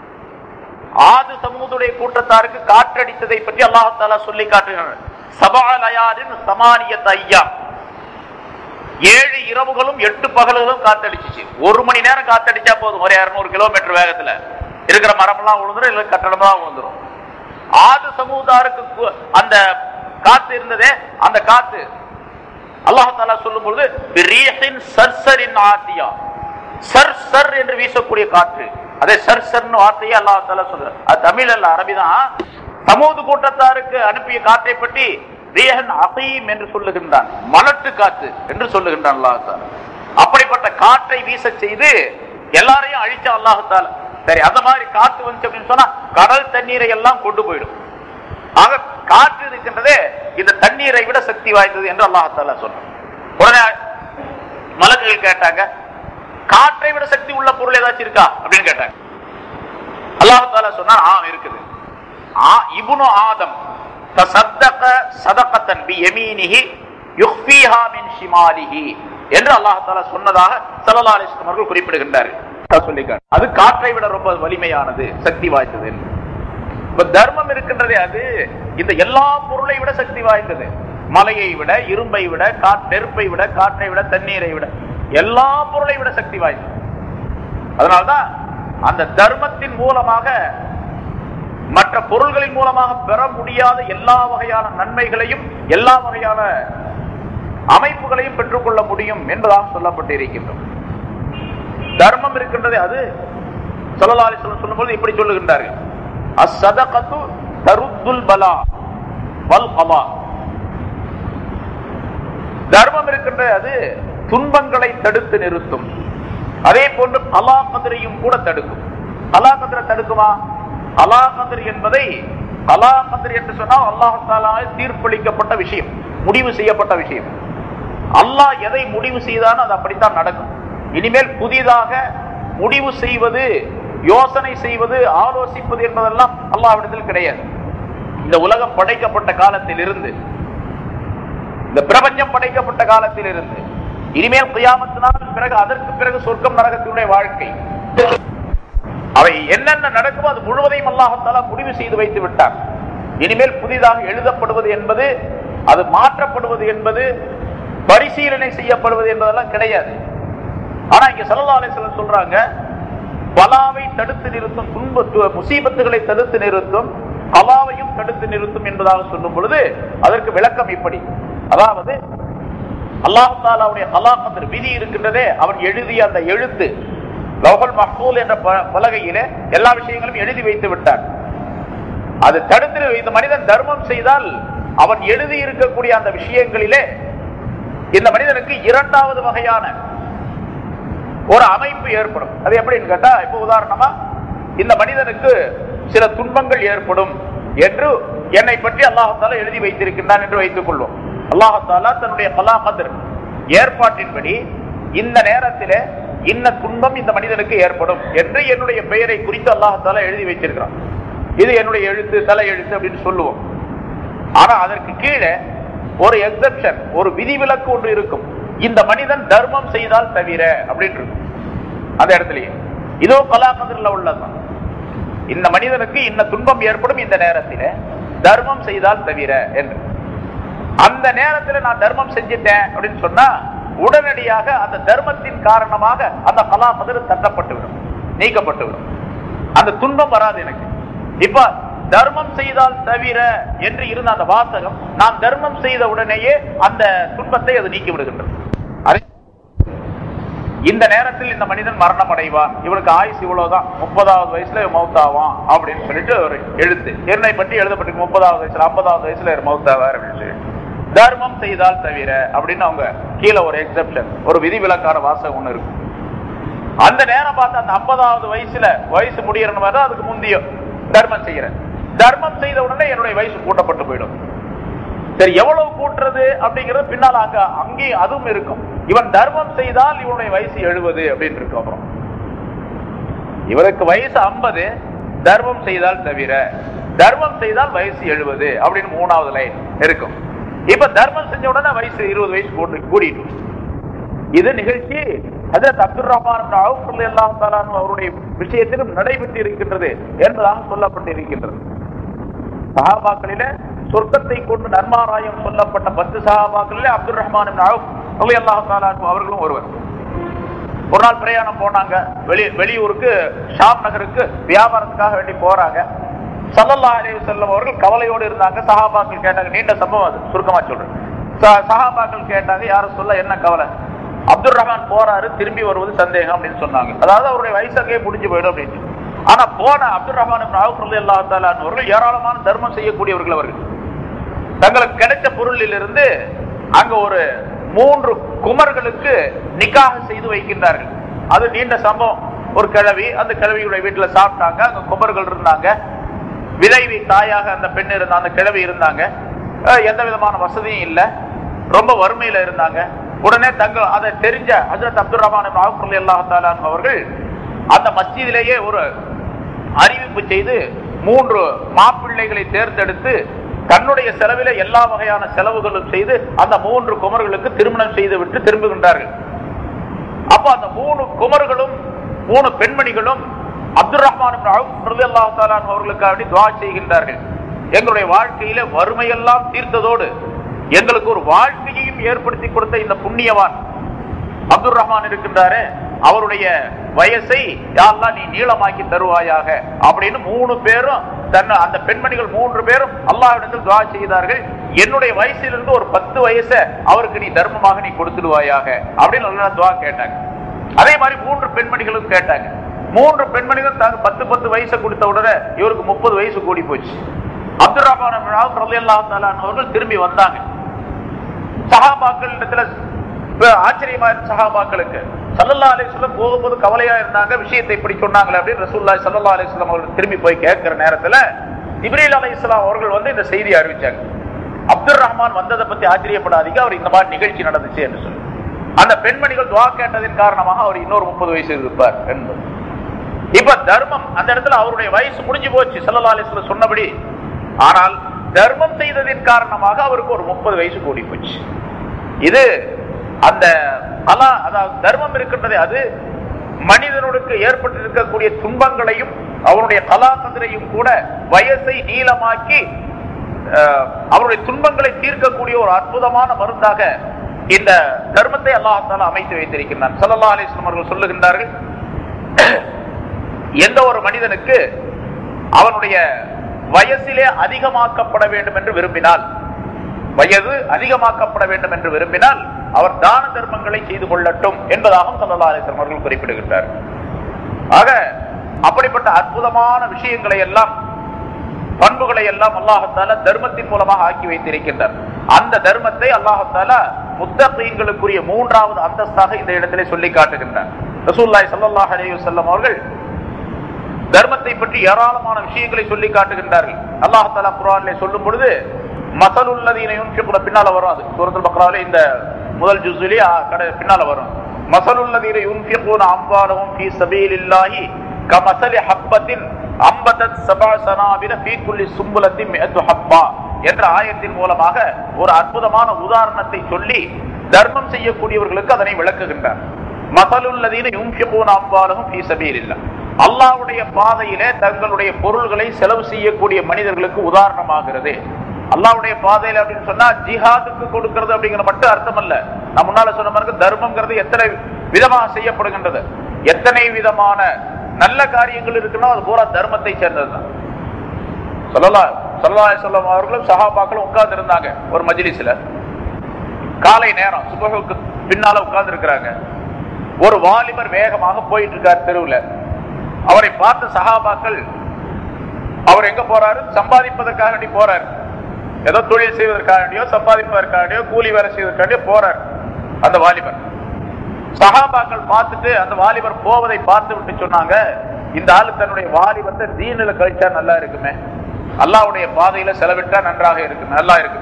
ஆது சமூகத்துடைய கூட்டத்தாருக்கு காற்றடித்ததை பற்றி அல்லாஹாலா சொல்லி காட்டுகிறார் சபாலயாரின் சமானியத் ஐயா ஏழு இரவுகளும் எட்டு பகல்களும் காத்தடிச்சிச்சு ஒரு மணி நேரம் காத்தடிச்சா போதும் ஒரு இருநூறு கிலோமீட்டர் வேகத்துல இருக்கிற மரம்லாம் விழுந்துரும் இல்ல கட்டடம்லாம் விழுந்துரும் ஆது சமூகத்தாருக்கு கு- அந்த காத்து இருந்ததே அந்த காத்து அல்லாஹாலா சொல்லும் பொழுது "பிரீஹின் சர்சரின் ஆத்தியா சர் சர் என்று வீசக்கூடிய காற்று அதே சர் சர்னு வார்த்தையை அல்லாஹாலா சொல்ற அது தமிழ் அல்ல அரபிதான் சமூக கூட்டத்தாருக்கு அனுப்பிய காற்றை பற்றி ரீஹன் அசீம் என்று சொல்லுகின்றான் மலட்டு காற்று என்று சொல்லுகின்றான் அல்லாஹால அப்படிப்பட்ட காற்றை வீச செய்து எல்லாரையும் அழிச்ச அல்லாஹால சரி அந்த மாதிரி காத்து வந்துச்சு அப்படின்னு சொன்னா கடல் தண்ணீரை எல்லாம் கொண்டு போயிடும் ஆக காற்று இருக்கின்றதே இந்த தண்ணீரை விட சக்தி வாய்ந்தது என்று அல்லாஹால சொன்னான் உடனே மலக்குகள் கேட்டாங்க காற்றை விட சக்தி உள்ள பொருள் ஏதாச்சும் இருக்கா அப்படின்னு கேட்டாங்க அல்லாஹால சொன்னா ஆ இருக்குது ஆ இப்னு ஆதம் தசத்தக சதகத்தன் பி யமீனிஹி யுக்ஃபீஹா மின் ஷிமாலிஹி என்று அல்லாஹால சொன்னதாக ஸல்லல்லாஹு அலைஹி வஸல்லம் அவர்கள் குறிப்பிடுகின்றார்கள் சொல்லிக்கார் அது காற்றை விட ரொம்ப வலிமையானது சக்தி வாய்ந்தது என்று. இப்ப தர்மம் இருக்கின்றதே அது இந்த எல்லா பொருளை விட சக்தி வாய்ந்தது மலையை விட இரும்பை விட காற் நெருப்பை விட காற்றை விட தண்ணீரை விட எல்லா பொருளை விட சக்தி வாய்ந்தது அதனால்தான் அந்த தர்மத்தின் மூலமாக மற்ற பொருள்களின் மூலமாக பெற முடியாத எல்லா வகையான நன்மைகளையும் எல்லா வகையான அமைப்புகளையும் பெற்றுக்கொள்ள முடியும் என்பதாக சொல்லப்பட்டு இருக்கின்றோம் தர்மம் இருக்கின்றது அது சொல்லலாலி சொல்லும்போது இப்படி சொல்லுகின்றார்கள் அஸ்ஸதகத்து தருத்துல் பலா வல் கலா தர்மம் இருக்கின்றது அது துன்பங்களை தடுத்து நிறுத்தும் அதே போன்று கலாகதிரையும் கூட தடுக்கும் கலாகதிரை தடுக்குமா கலாகதிர் என்பதை கலாகதிர் என்று சொன்னால் அல்லாஹால தீர்ப்பளிக்கப்பட்ட விஷயம் முடிவு செய்யப்பட்ட விஷயம் அல்லாஹ் எதை முடிவு செய்தானோ அது அப்படித்தான் நடக்கும் இனிமேல் புதிதாக முடிவு செய்வது யோசனை செய்வது ஆலோசிப்பது என்பதெல்லாம் அல்லாஹ்விடத்தில் கிடையாது இந்த உலகம் படைக்கப்பட்ட காலத்தில் இருந்து இந்த பிரபஞ்சம் படைக்கப்பட்ட காலத்தில் இருந்து இனிமேல் கியாமத்தினால் பிறகு அதற்கு பிறகு சொர்க்கம் நரகத்தினுடைய வாழ்க்கை அவை என்னென்ன நடக்குமோ அது முழுவதையும் அல்லாஹத்தாலா முடிவு செய்து வைத்து விட்டார் இனிமேல் புதிதாக எழுதப்படுவது என்பது அது மாற்றப்படுவது என்பது பரிசீலனை செய்யப்படுவது என்பதெல்லாம் கிடையாது ஆனா இங்க சல்லா அலிஸ்லாம் சொல்றாங்க பலாவை தடுத்து நிறுத்தும் துன்ப து- முசீபத்துகளை தடுத்து நிறுத்தும் கலாவையும் தடுத்து நிறுத்தும் என்பதாக சொல்லும் பொழுது அதற்கு விளக்கம் இப்படி அதாவது அல்லாஹு தாலாவுடைய கலாக்கத்தில் விதி இருக்கின்றதே அவன் எழுதிய அந்த எழுத்து லோகல் மஹ்பூல் என்ற ப- பலகையிலே எல்லா விஷயங்களும் எழுதி வைத்து விட்டான் அது தடுத்து இந்த மனிதன் தர்மம் செய்தால் அவன் எழுதி இருக்கக்கூடிய அந்த விஷயங்களிலே இந்த மனிதனுக்கு இரண்டாவது வகையான ஒரு அமைப்பு ஏற்படும் அது எப்படின்னு கேட்டா இப்ப உதாரணமா இந்த மனிதனுக்கு சில துன்பங்கள் ஏற்படும் என்று என்னை பற்றி அல்லாஹால எழுதி வைத்திருக்கின்றான் என்று வைத்துக் கொள்வோம் அல்லாஹாலா தன்னுடைய கலாகதிர் ஏற்பாட்டின்படி இந்த நேரத்திலே இன்ன துன்பம் இந்த மனிதனுக்கு ஏற்படும் என்று என்னுடைய பெயரை குறித்து அல்லாஹால எழுதி வைத்திருக்கிறான் இது என்னுடைய எழுத்து தலை எழுத்து அப்படின்னு சொல்லுவோம் ஆனா அதற்கு கீழே ஒரு எக்ஸப்ஷன் ஒரு விதிவிலக்கு ஒன்று இருக்கும் இந்த மனிதன் தர்மம் செய்தால் தவிர அப்படின்னு இருக்கும் அந்த இடத்துலயே இதோ கலாகதிரில் உள்ளதுதான் இந்த மனிதனுக்கு இன்ன துன்பம் ஏற்படும் இந்த நேரத்திலே தர்மம் செய்தால் தவிர என்று அந்த நேரத்தில் நான் தர்மம் செஞ்சிட்டேன் அப்படின்னு சொன்னா உடனடியாக அந்த தர்மத்தின் காரணமாக அந்த கலாபதிர் தட்டப்பட்டுவிடும் நீக்கப்பட்டுவிடும் அந்த துன்பம் வராது எனக்கு இப்ப தர்மம் செய்தால் தவிர என்று இருந்த அந்த வாசகம் நான் தர்மம் செய்த உடனேயே அந்த துன்பத்தை அது நீக்கி விடுகின்றது அதே இந்த நேரத்தில் இந்த மனிதன் மரணம் அடைவான் இவனுக்கு ஆயுசு இவ்வளவுதான் முப்பதாவது வயசுல இவன் மௌத்தாவான் அப்படின்னு சொல்லிட்டு ஒரு எழுத்து என்னை பற்றி எழுதப்பட்டிருக்கு முப்பதாவது வயசுல ஐம்பதாவது வயசுல இவர் மௌத்தாவார் அப்படின்னு சொல்லி தர்மம் செய்தால் தவிர அப்படின்னு அவங்க கீழே ஒரு எக்ஸப்ஷன் ஒரு விதிவிலக்கான வாசகம் ஒண்ணு இருக்கு அந்த நேரம் பார்த்து அந்த ஐம்பதாவது வயசுல வயசு முடியறன்னு பார்த்தா அதுக்கு முந்தைய தர்மம் செய்யறேன் தர்மம் செய்த உடனே என்னுடைய வயசு கூட்டப்பட்டு போயிடும் சரி எவ்வளவு கூட்டுறது அப்படிங்கிறது பின்னால் அங்க அங்கேயும் அதுவும் இருக்கும் இவன் தர்மம் செய்தால் இவனுடைய வயசு எழுபது அப்படின்னு இருக்கும் அப்புறம் இவருக்கு வயசு ஐம்பது தர்மம் செய்தால் தவிர தர்மம் செய்தால் வயசு எழுபது அப்படின்னு மூணாவது லைன் இருக்கும் இப்ப தர்மம் செஞ்ச உடனே வயசு இருபது வயசு கூட்டு கூடிட்டு இது நிகழ்ச்சி ஹஜரத் அப்துல் ரஹ்மான் அவுஃப் அல்லாஹ் தஆலா அவருடைய விஷயத்திலும் நடைபெற்று இருக்கின்றது என்பதாக சொல்லப்பட்டிருக்கின்றது சஹாபாக்களில சொர்க்கத்தை கொண்டு நன்மாராயம் சொல்லப்பட்ட பத்து சஹாபாக்களிலே அப்துல் ரஹ்மான் அல்லாஹ் தஆலா அவர்களும் ஒருவர் ஒரு நாள் பிரயாணம் போனாங்க வெளி வெளியூருக்கு ஷாம் நகருக்கு வியாபாரத்துக்காக வேண்டி போறாங்க சல்லல்லா அலைஹி வஸல்லம் அவர்கள் கவலையோடு இருந்தாங்க சஹாபாக்கள் கேட்டாங்க நீண்ட சம்பவம் அது சுருக்கமா சொல்றேன் ச- சஹாபாக்கள் கேட்டாங்க யாரும் சொல்ல என்ன கவலை அப்துல் ரஹ்மான் போறாரு திரும்பி வருவது சந்தேகம் அப்படின்னு சொன்னாங்க அதாவது அவருடைய வயசு அங்கேயே முடிஞ்சு போயிடும் அப்படின்னு ஆனா போன அப்துல் ரஹ்மான் அல்லா அவர்கள் ஏராளமான தர்மம் செய்யக்கூடியவர்கள் அவர்கள் தங்களுக்கு கிடைச்ச பொருளில் இருந்து அங்க ஒரு மூன்று குமர்களுக்கு நிக்காக செய்து வைக்கின்றார்கள் அது நீண்ட சம்பவம் ஒரு கிழவி அந்த கிழவியுடைய வீட்டுல சாப்பிட்டாங்க அங்க குமர்கள் இருந்தாங்க விதைவி தாயாக அந்த பெண் இருந்த அந்த கிழவி இருந்தாங்க அஹ் எந்த விதமான வசதியும் இல்ல ரொம்ப வறுமையில இருந்தாங்க உடனே தங்கள் அதை தெரிஞ்ச ஹஜரத் அப்துல் ரஹ்மான் அல்லாஹ் அவர்கள் அந்த மஸ்ஜிதிலேயே ஒரு அறிவிப்பு செய்து மூன்று மாப்பிள்ளைகளை தேர்ந்தெடுத்து தன்னுடைய செலவில எல்லா வகையான செலவுகளும் செய்து அந்த மூன்று குமர்களுக்கு திருமணம் செய்து விட்டு திரும்புகின்றார்கள் அப்ப அந்த மூணு குமர்களும் மூணு பெண்மணிகளும் அப்துல் ரஹ்மான் அவர்களுக்காக வேண்டி துவா செய்கின்றார்கள் எங்களுடைய வாழ்க்கையில வறுமையெல்லாம் தீர்த்ததோடு எங்களுக்கு ஒரு வாழ்க்கையையும் ஏற்படுத்தி கொடுத்த இந்த புண்ணியவான் அப்துல் ரஹ்மான் இருக்கின்றாரே அவருடைய வயசை யாரெல்லாம் நீ நீளமாக்கி தருவாயாக அப்படின்னு மூணு பேரும் தன்னை அந்த பெண்மணிகள் மூன்று பேரும் அல்லாஹ்விடத்தில் துவா செய்தார்கள் என்னுடைய வயசிலிருந்து ஒரு பத்து வயசை அவருக்கு நீ தர்மமாக நீ கொடுத்துடுவாயாக அப்படின்னு நல்லா துவா கேட்டாங்க அதே மாதிரி மூன்று பெண்மணிகளும் கேட்டாங்க மூன்று பெண்மணிகள் தாங்க பத்து பத்து வயசை கொடுத்த உடனே இவருக்கு முப்பது வயசு கூடி போச்சு அப்துல் ரஹ்மான் ரலியல்லாஹு தஆலா அவர்கள் திரும்பி வந்தாங்க சஹாபாக்கள் இடத்துல இப்ப ஆச்சரியமா இருந்த சஹாபாக்களுக்கு சல்லல்லா அலிஸ்லம் போகும்போது கவலையா இருந்தாங்க விஷயத்தை இப்படி சொன்னாங்களே அப்படின்னு ரசூல்லாய் சல்லல்லா அலிஸ்லாம் அவர்கள் திரும்பி போய் கேட்கிற நேரத்துல இப்ரீல் அலை இஸ்லாம் அவர்கள் வந்து இந்த செய்தியை அறிவிச்சாங்க அப்துல் ரஹ்மான் வந்ததை பத்தி ஆச்சரியப்படாதீங்க அவர் இந்த மாதிரி நிகழ்ச்சி நடந்துச்சு என்று சொல்லி அந்த பெண்மணிகள் துவா கேட்டதின் காரணமாக அவர் இன்னொரு முப்பது வயசு இருப்பார் என்பது இப்ப தர்மம் அந்த இடத்துல அவருடைய வயசு முடிஞ்சு போச்சு சல்லல்லா அலிஸ்லாம் சொன்னபடி ஆனால் தர்மம் செய்ததின் காரணமாக அவருக்கு ஒரு முப்பது வயசு கூடி போச்சு இது அந்த கலா அதாவது தர்மம் இருக்கின்றதே அது மனிதனுக்கு ஏற்பட்டிருக்கக்கூடிய துன்பங்களையும் அவனுடைய கலாசந்திரையும் கூட வயசை நீளமாக்கி அஹ், அவருடைய துன்பங்களை தீர்க்கக்கூடிய ஒரு அற்புதமான மருந்தாக இந்த தர்மத்தை அல்லாஹால அமைத்து வைத்திருக்கின்றான் சல்லல்லா அலிஸ்லாம் அவர்கள் சொல்லுகின்றார்கள் எந்த ஒரு மனிதனுக்கு அவனுடைய வயசிலே அதிகமாக்கப்பட வேண்டும் என்று விரும்பினால் வயது அதிகமாக்கப்பட வேண்டும் என்று விரும்பினால் அவர் தான தர்மங்களை செய்து கொள்ளட்டும் என்பதாகவும் சல்லல்லா அலிஸ்லாம் அவர்கள் குறிப்பிடுகின்றார் ஆக அப்படிப்பட்ட அற்புதமான விஷயங்களை எல்லாம் பண்புகளை எல்லாம் அல்லாஹத்தால தர்மத்தின் மூலமாக ஆக்கி வைத்திருக்கின்றார் அந்த தர்மத்தை அல்லாஹத்தால முத்தகைங்களுக்குரிய மூன்றாவது அந்தஸ்தாக இந்த இடத்திலே சொல்லி காட்டுகின்றார் ரசூல்லாய் சல்லாஹ் அலைஹி வஸல்லம் அவர்கள் தர்மத்தை பற்றி ஏராளமான விஷயங்களை சொல்லி காட்டுகின்றார்கள் அல்லாஹாலா குரானிலே சொல்லும் பொழுது மசலுள்ளதீனையும் கூட பின்னால வரும் அது சூரத்துல் பக்ராவிலே இந்த முதல் ஜுஸ்லி பின்னால வரும் மசலுள்ளதீனை யுன்ஃபிகூன அம்வாலஹும் ஃபீ சபீலில்லாஹி கமஸலி ஹப்பத்தின் அம்பதத் சபா சனாபில ஃபீ குல்லி சும்புலத்தின் மிஅத்து ஹப்பா என்ற ஆயத்தின் மூலமாக ஒரு அற்புதமான உதாரணத்தை சொல்லி தர்மம் செய்யக்கூடியவர்களுக்கு அதனை விளக்குகின்றார் மசலுள்ளதீன யுன்ஃபிகூன அம்வாலஹும் ஃபீ சபீலில்லாஹ் அல்லாஹ்வுடைய பாதையிலே தங்களுடைய பொருள்களை செலவு செய்யக்கூடிய மனிதர்களுக்கு உதாரணமாகிறது அல்லாஹ்வுடைய பாதையில அப்படின்னு சொன்னா ஜிஹாதுக்கு கொடுக்கிறது அப்படிங்கிற மட்டும் அர்த்தம் அல்ல நான் முன்னால சொன்ன மாதிரி தர்மம்ங்கிறது எத்தனை விதமாக செய்யப்படுகின்றது எத்தனை விதமான நல்ல காரியங்கள் இருக்குன்னா அது பூரா தர்மத்தை சேர்ந்ததுதான் சொல்லலா சொல்லலா சொல்லம் அவர்களும் சஹாபாக்களும் உட்கார்ந்து இருந்தாங்க ஒரு மஜ்லிஸ்ல காலை நேரம் சுபகுக்கு பின்னால உட்கார்ந்து இருக்கிறாங்க ஒரு வாலிபர் வேகமாக போயிட்டு இருக்கார் தெருவுல அவரை பார்த்த சஹாபாக்கள் அவர் எங்க போறாரு சம்பாதிப்பதற்காக வேண்டி போறாரு ஏதோ தொழில் செய்வதற்காக வேண்டியோ சம்பாதிப்பதற்காக வேண்டியோ கூலி வேலை செய்வதற்காண்டியோ போறார் அந்த வாலிபர் சஹாபாக்கள் பார்த்துட்டு அந்த வாலிபர் போவதை பார்த்து விட்டு சொன்னாங்க இந்த ஆளு தன்னுடைய வாலிபத்தை தீனில கழிச்சா நல்லா இருக்குமே அல்லாவுடைய பாதையில செலவிட்டா நன்றாக இருக்குமே நல்லா இருக்குமே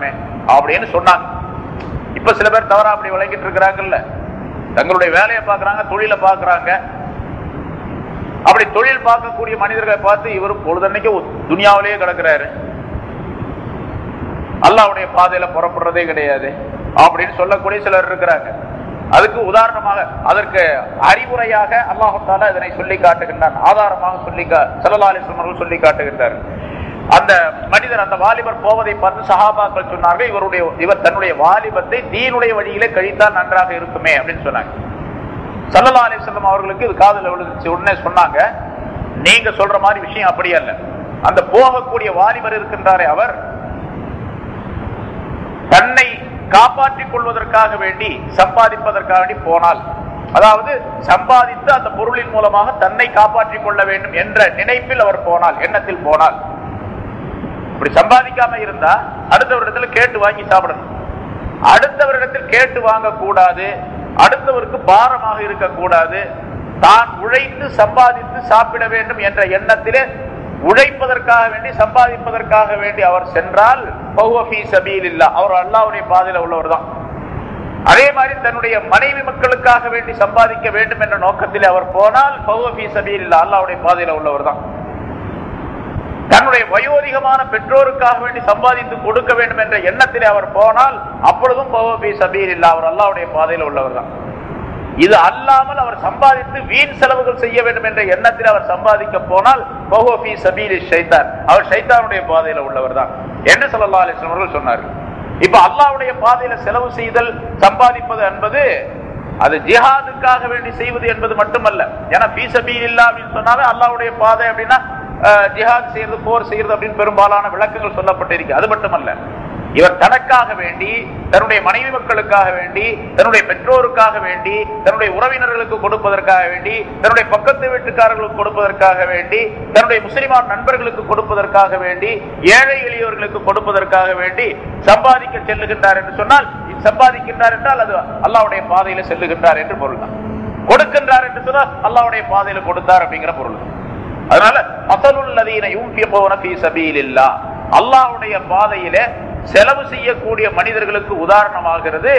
அப்படின்னு சொன்னாங்க இப்ப சில பேர் தவறா அப்படி விளங்கிட்டு இருக்கிறாங்கல்ல தங்களுடைய வேலையை பார்க்கறாங்க தொழிலை பார்க்கறாங்க அப்படி தொழில் பார்க்கக்கூடிய மனிதர்களை பார்த்து இவர் பொழுதன்னைக்கு துனியாவிலேயே கிடக்கிறாரு அல்லாவுடைய பாதையில புறப்படுறதே கிடையாது அப்படின்னு சொல்லக்கூடிய சிலர் இருக்கிறாங்க அதுக்கு உதாரணமாக அதற்கு அறிவுரையாக அல்லாஹால இதனை சொல்லி காட்டுகின்றான் ஆதாரமாக சொல்லி செல்லலாலிஸ்வர்கள் சொல்லி காட்டுகின்றார் அந்த மனிதர் அந்த வாலிபர் போவதை பார்த்து சஹாபாக்கள் சொன்னார்கள் இவருடைய இவர் தன்னுடைய வாலிபத்தை தீனுடைய வழியிலே கழித்தால் நன்றாக இருக்குமே அப்படின்னு சொன்னாங்க சல்லல்லா அலிஸ்லம் அவர்களுக்கு இது காதல விழுந்துச்சு உடனே சொன்னாங்க நீங்க சொல்ற மாதிரி விஷயம் அப்படி அல்ல அந்த போகக்கூடிய வாலிபர் இருக்கின்றாரே அவர் தன்னை காப்பாற்றிக் கொள்வதற்காக வேண்டி சம்பாதிப்பதற்காக வேண்டி போனால் அதாவது சம்பாதித்து அந்த பொருளின் மூலமாக தன்னை காப்பாற்றிக் கொள்ள வேண்டும் என்ற நினைப்பில் அவர் போனால் எண்ணத்தில் போனால் இப்படி சம்பாதிக்காம இருந்தா அடுத்தவரிடத்துல கேட்டு வாங்கி சாப்பிடணும் அடுத்தவரிடத்தில் கேட்டு வாங்க கூடாது அடுத்தவருக்கு பாரமாக இருக்கக்கூடாது தான் உழைத்து சம்பாதித்து சாப்பிட வேண்டும் என்ற எண்ணத்திலே உழைப்பதற்காக வேண்டி சம்பாதிப்பதற்காக வேண்டி அவர் சென்றால் அவர் அல்லாவுடைய பாதையில உள்ளவர் தான் அதே மாதிரி தன்னுடைய மனைவி மக்களுக்காக வேண்டி சம்பாதிக்க வேண்டும் என்ற நோக்கத்தில் அவர் போனால் பௌவபி சபீல் இல்லா அல்லாவுடைய பாதையில உள்ளவர் தான் தன்னுடைய வயோதிகமான பெற்றோருக்காக வேண்டி சம்பாதித்து கொடுக்க வேண்டும் என்ற எண்ணத்திலே அவர் போனால் அப்பொழுதும் பௌவபி சபீல் இல்லா அவர் அல்லாவுடைய பாதையில உள்ளவர் தான் இது அல்லாமல் அவர் சம்பாதித்து வீண் செலவுகள் செய்ய வேண்டும் என்ற எண்ணத்தில் அவர் சம்பாதிக்க போனால் பௌவபி சபீலி ஷைத்தான் அவர் ஷைத்தானுடைய பாதையில உள்ளவர் தான் என்று சொல்லல்லா அலிஸ்லாம் அவர்கள் சொன்னார்கள் இப்ப அல்லாவுடைய பாதையில செலவு செய்தல் சம்பாதிப்பது என்பது அது ஜிஹாதுக்காக வேண்டி செய்வது என்பது மட்டுமல்ல ஏன்னா பீசபீல் இல்லா அப்படின்னு சொன்னாவே அல்லாவுடைய பாதை அப்படின்னா ஜிஹாத் செய்யறது போர் செய்யறது அப்படின்னு பெரும்பாலான விளக்கங்கள் சொல்லப்பட்டிருக்கு அது மட்டுமல்ல இவர் தனக்காக வேண்டி தன்னுடைய மனைவி மக்களுக்காக வேண்டி தன்னுடைய பெற்றோருக்காக வேண்டி தன்னுடைய உறவினர்களுக்கு கொடுப்பதற்காக வேண்டி தன்னுடைய பக்கத்து வீட்டுக்காரர்களுக்கு கொடுப்பதற்காக வேண்டி தன்னுடைய முஸ்லிமான நண்பர்களுக்கு கொடுப்பதற்காக வேண்டி ஏழை எளியவர்களுக்கு கொடுப்பதற்காக வேண்டி சம்பாதிக்க செல்லுகின்றார் என்று சொன்னால் சம்பாதிக்கின்றார் என்றால் அது அல்லாவுடைய பாதையில செல்லுகின்றார் என்று பொருள் தான் கொடுக்கின்றார் என்று சொன்னால் அல்லாவுடைய பாதையில கொடுத்தார் அப்படிங்கிற பொருள் அதனால அசலுள்ளதீனையும் சபீலில்லா அல்லாவுடைய பாதையில செலவு செய்யக்கூடிய மனிதர்களுக்கு உதாரணமாகிறது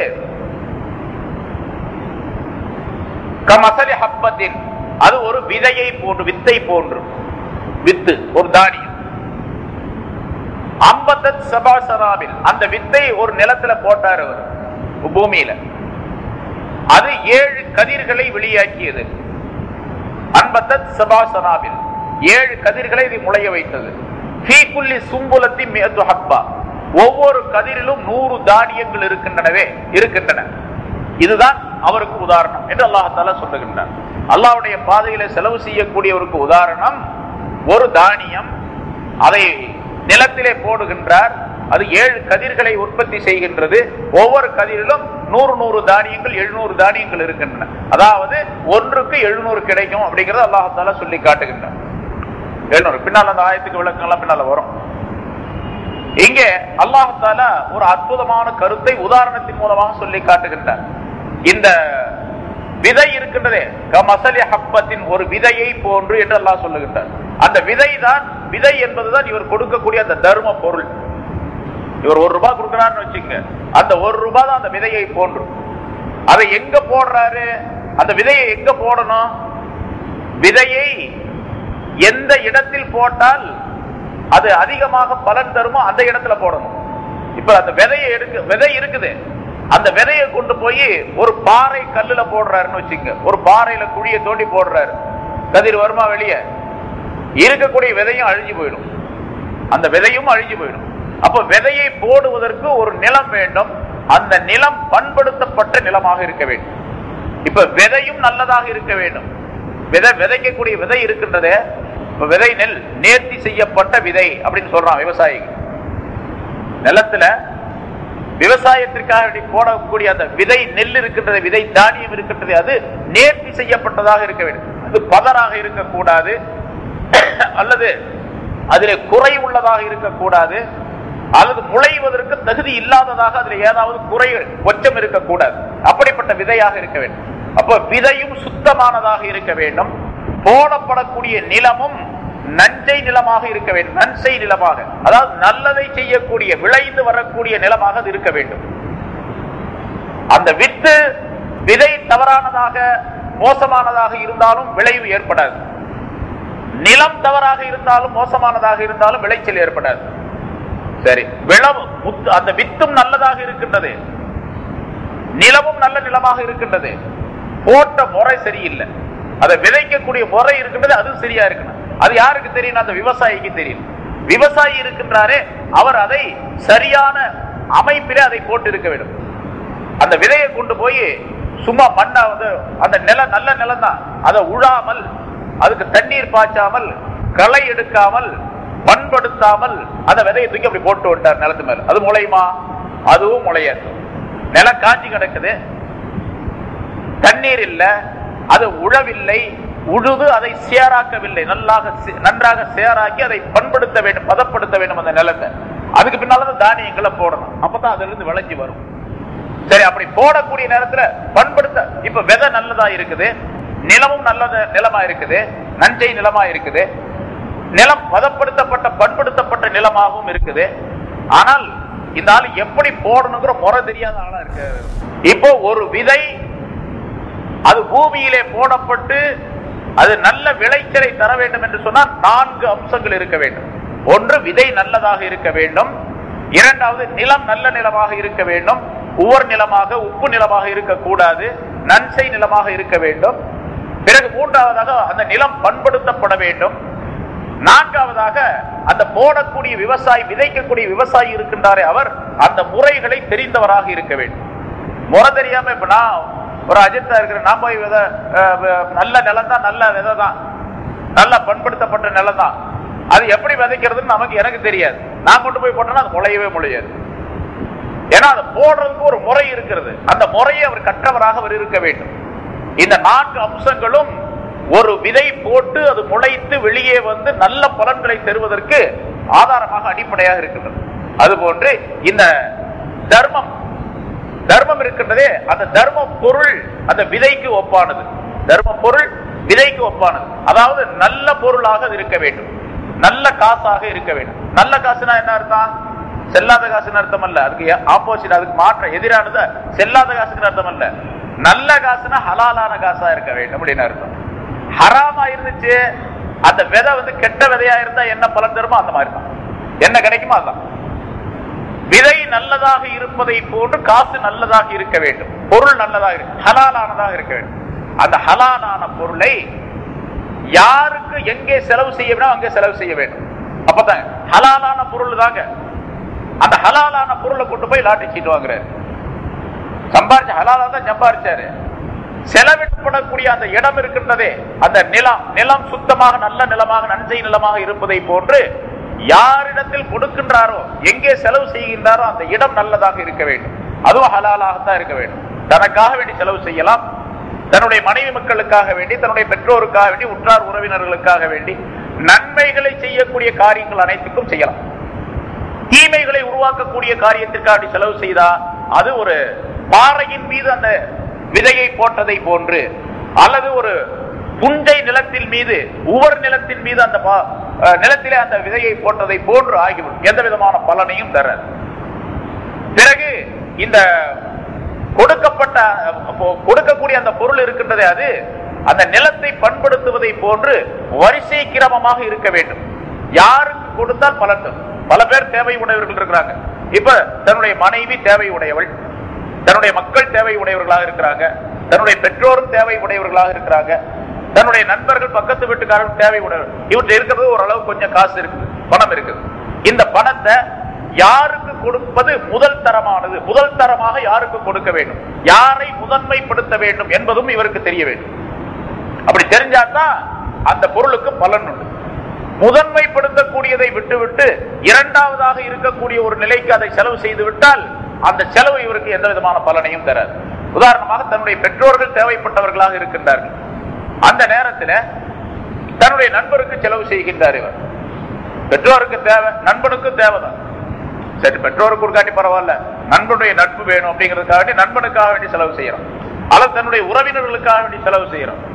கமசலி ஹப்பத்தின் அது ஒரு விதையை போன்று வித்தை போன்று வித்து ஒரு தானியம் அம்பத்தத் சபாசராவில் அந்த வித்தை ஒரு நிலத்துல போட்டார் அவர் பூமியில அது ஏழு கதிர்களை வெளியாக்கியது அன்பத்தத் சபாசனாவில் ஏழு கதிர்களை இது முளைய வைத்தது சும்புலத்தி மேது ஹப்பா ஒவ்வொரு கதிரிலும் நூறு தானியங்கள் இருக்கின்றனவே இருக்கின்றன இதுதான் அவருக்கு உதாரணம் என்று அல்லாஹால சொல்லுகின்றார் அல்லாவுடைய பாதையில செலவு செய்யக்கூடியவருக்கு உதாரணம் ஒரு தானியம் அதை நிலத்திலே போடுகின்றார் அது ஏழு கதிர்களை உற்பத்தி செய்கின்றது ஒவ்வொரு கதிரிலும் நூறு நூறு தானியங்கள் எழுநூறு தானியங்கள் இருக்கின்றன அதாவது ஒன்றுக்கு எழுநூறு கிடைக்கும் அப்படிங்கறது அல்லாஹால சொல்லி காட்டுகின்றார் எழுநூறு பின்னால் அந்த ஆயத்துக்கு விளக்கங்கள்லாம் பின்னால வரும் இங்க அல்லாஹால ஒரு அற்புதமான கருத்தை உதாரணத்தின் மூலமாக சொல்லி காட்டுகின்றார் இந்த விதை இருக்கின்றதே கமசலி ஹப்பத்தின் ஒரு விதையை போன்று என்று அல்லாஹ் சொல்லுகின்றார் அந்த விதை தான் விதை என்பதுதான் இவர் கொடுக்கக்கூடிய அந்த தர்ம பொருள் இவர் ஒரு ரூபாய் கொடுக்கிறாருன்னு வச்சுங்க அந்த ஒரு ரூபாய் தான் அந்த விதையை போன்று அதை எங்க போடுறாரு அந்த விதையை எங்க போடணும் விதையை எந்த இடத்தில் போட்டால் அது அதிகமாக பலன் தருமோ அந்த இடத்துல போடணும் இப்ப அந்த விதையை எடுக்க விதை இருக்குது அந்த விதையை கொண்டு போய் ஒரு பாறை கல்லுல போடுறாருன்னு வச்சுங்க ஒரு பாறையில குழிய தோண்டி போடுறாரு கதிர் வருமா வெளியே இருக்கக்கூடிய விதையும் அழிஞ்சு போயிடும் அந்த விதையும் அழிஞ்சு போயிடும் அப்ப விதையை போடுவதற்கு ஒரு நிலம் வேண்டும் அந்த நிலம் பண்படுத்தப்பட்ட நிலமாக இருக்க வேண்டும் இப்ப விதையும் நல்லதாக இருக்க வேண்டும் விதை விதைக்கக்கூடிய விதை இருக்கின்றதே இப்ப விதை நெல் நேர்த்தி செய்யப்பட்ட விதை அப்படின்னு சொல்றான் விவசாயிகள் நிலத்துல விவசாயத்திற்காக வேண்டி போடக்கூடிய அந்த விதை நெல் இருக்கின்றது விதை தானியம் இருக்கின்றது அது நேர்த்தி செய்யப்பட்டதாக இருக்க வேண்டும் அது பதராக இருக்கக்கூடாது அல்லது அதிலே குறை உள்ளதாக இருக்கக்கூடாது அல்லது முளைவதற்கு தகுதி இல்லாததாக அதில் ஏதாவது குறை கொச்சம் இருக்கக்கூடாது அப்படிப்பட்ட விதையாக இருக்க வேண்டும் அப்ப விதையும் சுத்தமானதாக இருக்க வேண்டும் போடப்படக்கூடிய நிலமும் நஞ்சை நிலமாக இருக்க வேண்டும் நன்சை நிலமாக அதாவது நல்லதை செய்யக்கூடிய விளைந்து வரக்கூடிய நிலமாக அது இருக்க வேண்டும் அந்த வித்து விதை தவறானதாக மோசமானதாக இருந்தாலும் விளைவு ஏற்படாது நிலம் தவறாக இருந்தாலும் மோசமானதாக இருந்தாலும் விளைச்சல் ஏற்படாது சரி விளவு முத்து- அந்த வித்தும் நல்லதாக இருக்கின்றது நிலமும் நல்ல நிலமாக இருக்கின்றது போட்ட முறை சரியில்லை அதை விதைக்கக்கூடிய முறை இருக்கின்றது அதுவும் சரியா இருக்கணும் அது யாருக்கு தெரியும் அந்த விவசாயிக்கு தெரியும் விவசாயி இருக்கின்றாரே அவர் அதை சரியான அமைப்பிலே அதை போட்டு இருக்க வேண்டும் அந்த விதையை கொண்டு போய் சும்மா மண்ணா வந்து அந்த நிலம் நல்ல நிலம் தான் அதை உழாமல் அதுக்கு தண்ணீர் பாய்ச்சாமல் களை எடுக்காமல் பண்படுத்தாமல் அந்த விதையை தூக்கி அப்படி போட்டு விட்டார் நிலத்து மேல அது முளையுமா அதுவும் முளையாது நிலம் காஞ்சி கிடக்குது தண்ணீர் இல்ல அது உழவில்லை உழுது அதை சேராக்கவில்லை நல்லாக சே- நன்றாக சேராக்கி அதை பண்படுத்த வேண்டும் பதப்படுத்த வேண்டும் அந்த நிலத்தை அதுக்கு பின்னால்தான் தானியங்களை போடணும் அப்பதான் அதுல இருந்து விளைஞ்சி வரும் சரி அப்படி போடக்கூடிய நேரத்துல பண்படுத்த இப்ப விதை நல்லதா இருக்குது நிலமும் நல்ல நிலமா இருக்குது நஞ்சை நிலமா இருக்குது நிலம் பதப்படுத்தப்பட்ட பண்படுத்தப்பட்ட நிலமாகவும் இருக்குது ஆனால் இந்த ஆள் எப்படி போடணுங்கிற முறை தெரியாத ஆளா இருக்கு இப்போ ஒரு விதை அது பூமியிலே போடப்பட்டு அது நல்ல விளைச்சலை தர வேண்டும் என்று சொன்னால் நான்கு அம்சங்கள் இருக்க வேண்டும் ஒன்று விதை நல்லதாக இருக்க வேண்டும் இரண்டாவது நிலம் நல்ல நிலமாக இருக்க வேண்டும் உவர் நிலமாக உப்பு நிலமாக இருக்கக்கூடாது நன்சை நிலமாக இருக்க வேண்டும் பிறகு மூன்றாவதாக அந்த நிலம் பண்படுத்தப்பட வேண்டும் நான்காவதாக அந்த போடக்கூடிய விவசாயி விதைக்கக்கூடிய விவசாயி இருக்கின்றாரே அவர் அந்த முறைகளை தெரிந்தவராக இருக்க வேண்டும் முறை தெரியாம இப்ப நான் ஒரு அஜித்தா இருக்கிற நான் போய் விதை அஹ், வ- நல்ல நிலம் தான் நல்ல விதை தான் நல்ல பண்படுத்தப்பட்ட நிலம் தான் அது எப்படி விதைக்கிறதுன்னு நமக்கு எனக்கு தெரியாது நான் கொண்டு போய் போட்டேன்னா அது முளையவே முளையாது ஏன்னா அதை போடுறதுக்கு ஒரு முறை இருக்கிறது அந்த முறையை அவர் கற்றவராக அவர் இருக்க வேண்டும் இந்த நான்கு அம்சங்களும் ஒரு விதை போட்டு அது முளைத்து வெளியே வந்து நல்ல பலன்களை தருவதற்கு ஆதாரமாக அடிப்படையாக இருக்கின்றது அதுபோன்று இந்த தர்மம் தர்மம் இருக்கின்றதே அந்த தர்ம பொருள் அந்த விதைக்கு ஒப்பானது தர்ம பொருள் விதைக்கு ஒப்பானது அதாவது நல்ல பொருளாக அது இருக்க வேண்டும் நல்ல காசாக இருக்க வேண்டும் நல்ல காசுனா என்ன அர்த்தம் செல்லாத காசுன்னு அர்த்தம் அல்ல அதுக்கு ஆப்போசிட் அதுக்கு மாற்ற எதிரானது செல்லாத காசுக்கு அர்த்தம் அல்ல நல்ல காசுனா ஹலாலான காசா இருக்க வேண்டும் அப்படின்னு அர்த்தம் ஹராமா இருந்துச்சு அந்த விதை வந்து கெட்ட விதையா இருந்தா என்ன பலன் தருமோ அந்த மாதிரி தான் என்ன கிடைக்குமோ அதுதான் விதை நல்லதாக இருப்பதை போன்று காசு நல்லதாக இருக்க வேண்டும் பொருள் நல்லதாக இருக்கு ஹலாலானதாக இருக்க வேண்டும் அந்த ஹலாலான பொருளை யாருக்கு எங்கே செலவு செய்ய வேணும் அங்கே செலவு செய்ய வேண்டும் அப்பதான் ஹலாலான பொருள் தாங்க அந்த ஹலாலான பொருளை கொண்டு போய் லாட்டரி சீட்டு வாங்குறாரு சம்பாரிச்ச ஹலாலா தான் சம்பாரிச்சாரு செலவிடப்படக்கூடிய அந்த இடம் இருக்கின்றதே அந்த நிலம் நிலம் சுத்தமாக நல்ல நிலமாக நன்சை நிலமாக இருப்பதை போன்று யாரிடத்தில் கொடுக்கின்றாரோ எங்கே செலவு செய்கின்றாரோ அந்த இடம் நல்லதாக இருக்க வேண்டும் அதுவும் ஹலாலாகத்தான் இருக்க வேண்டும் தனக்காக வேண்டி செலவு செய்யலாம் தன்னுடைய மனைவி மக்களுக்காக வேண்டி தன்னுடைய பெற்றோருக்காக வேண்டி உற்றார் உறவினர்களுக்காக வேண்டி நன்மைகளை செய்யக்கூடிய காரியங்கள் அனைத்துக்கும் செய்யலாம் தீமைகளை உருவாக்கக்கூடிய காரியத்திற்காக அப்படி செலவு செய்தா அது ஒரு பாறையின் மீது அந்த விதையை போட்டதை போன்று அல்லது ஒரு புஞ்சை நிலத்தின் மீது உவர் நிலத்தின் மீது அந்த பா- அஹ், நிலத்திலே அந்த விதையை போட்டதை போன்று ஆகிவிடும் எந்த விதமான பலனையும் தராது பிறகு இந்த கொடுக்கப்பட்ட அப்போ கொடுக்கக்கூடிய அந்த பொருள் இருக்கின்றதே அது அந்த நிலத்தை பண்படுத்துவதை போன்று வரிசை கிரமமாக இருக்க வேண்டும் யாருக்கு கொடுத்தால் பலன் தரும் பல பேர் தேவை உடையவர்கள் இருக்கிறாங்க இப்ப தன்னுடைய மனைவி தேவை உடையவள் தன்னுடைய மக்கள் தேவை உடையவர்களாக இருக்கிறாங்க தன்னுடைய பெற்றோரும் தேவை உடையவர்களாக இருக்கிறாங்க தன்னுடைய நண்பர்கள் பக்கத்து வீட்டுக்காரர்கள் தேவை உடையவர் இவற்றை இருக்கிறது ஓரளவு கொஞ்சம் காசு இருக்குது பணம் இருக்குது இந்த பணத்தை யாருக்கு கொடுப்பது முதல் தரமானது முதல் தரமாக யாருக்கு கொடுக்க வேண்டும் யாரை முதன்மைப்படுத்த வேண்டும் என்பதும் இவருக்கு தெரிய வேண்டும் அப்படி தெரிஞ்சாதான் அந்த பொருளுக்கு பலன் உண்டு முதன்மைப்படுத்தக்கூடியதை விட்டுவிட்டு இரண்டாவதாக இருக்கக்கூடிய ஒரு நிலைக்கு அதை செலவு செய்து விட்டால் அந்த செலவு இவருக்கு எந்த விதமான பலனையும் தராது உதாரணமாக தன்னுடைய பெற்றோர்கள் தேவைப்பட்டவர்களாக இருக்கின்றார்கள் அந்த நேரத்தில் தன்னுடைய நண்பருக்கு செலவு செய்கின்றார் இவர் பெற்றோருக்கு தேவை நண்பனுக்கும் தேவைதான் சரி பெற்றோருக்கு கொடுக்காட்டி பரவாயில்ல நண்பனுடைய நட்பு வேணும் அப்படிங்கிறதுக்காக வேண்டி நண்பனுக்காக வேண்டி செலவு செய்யறோம் அல்லது தன்னுடைய உறவினர்களுக்காக வேண்டி செலவு செய்யறோம்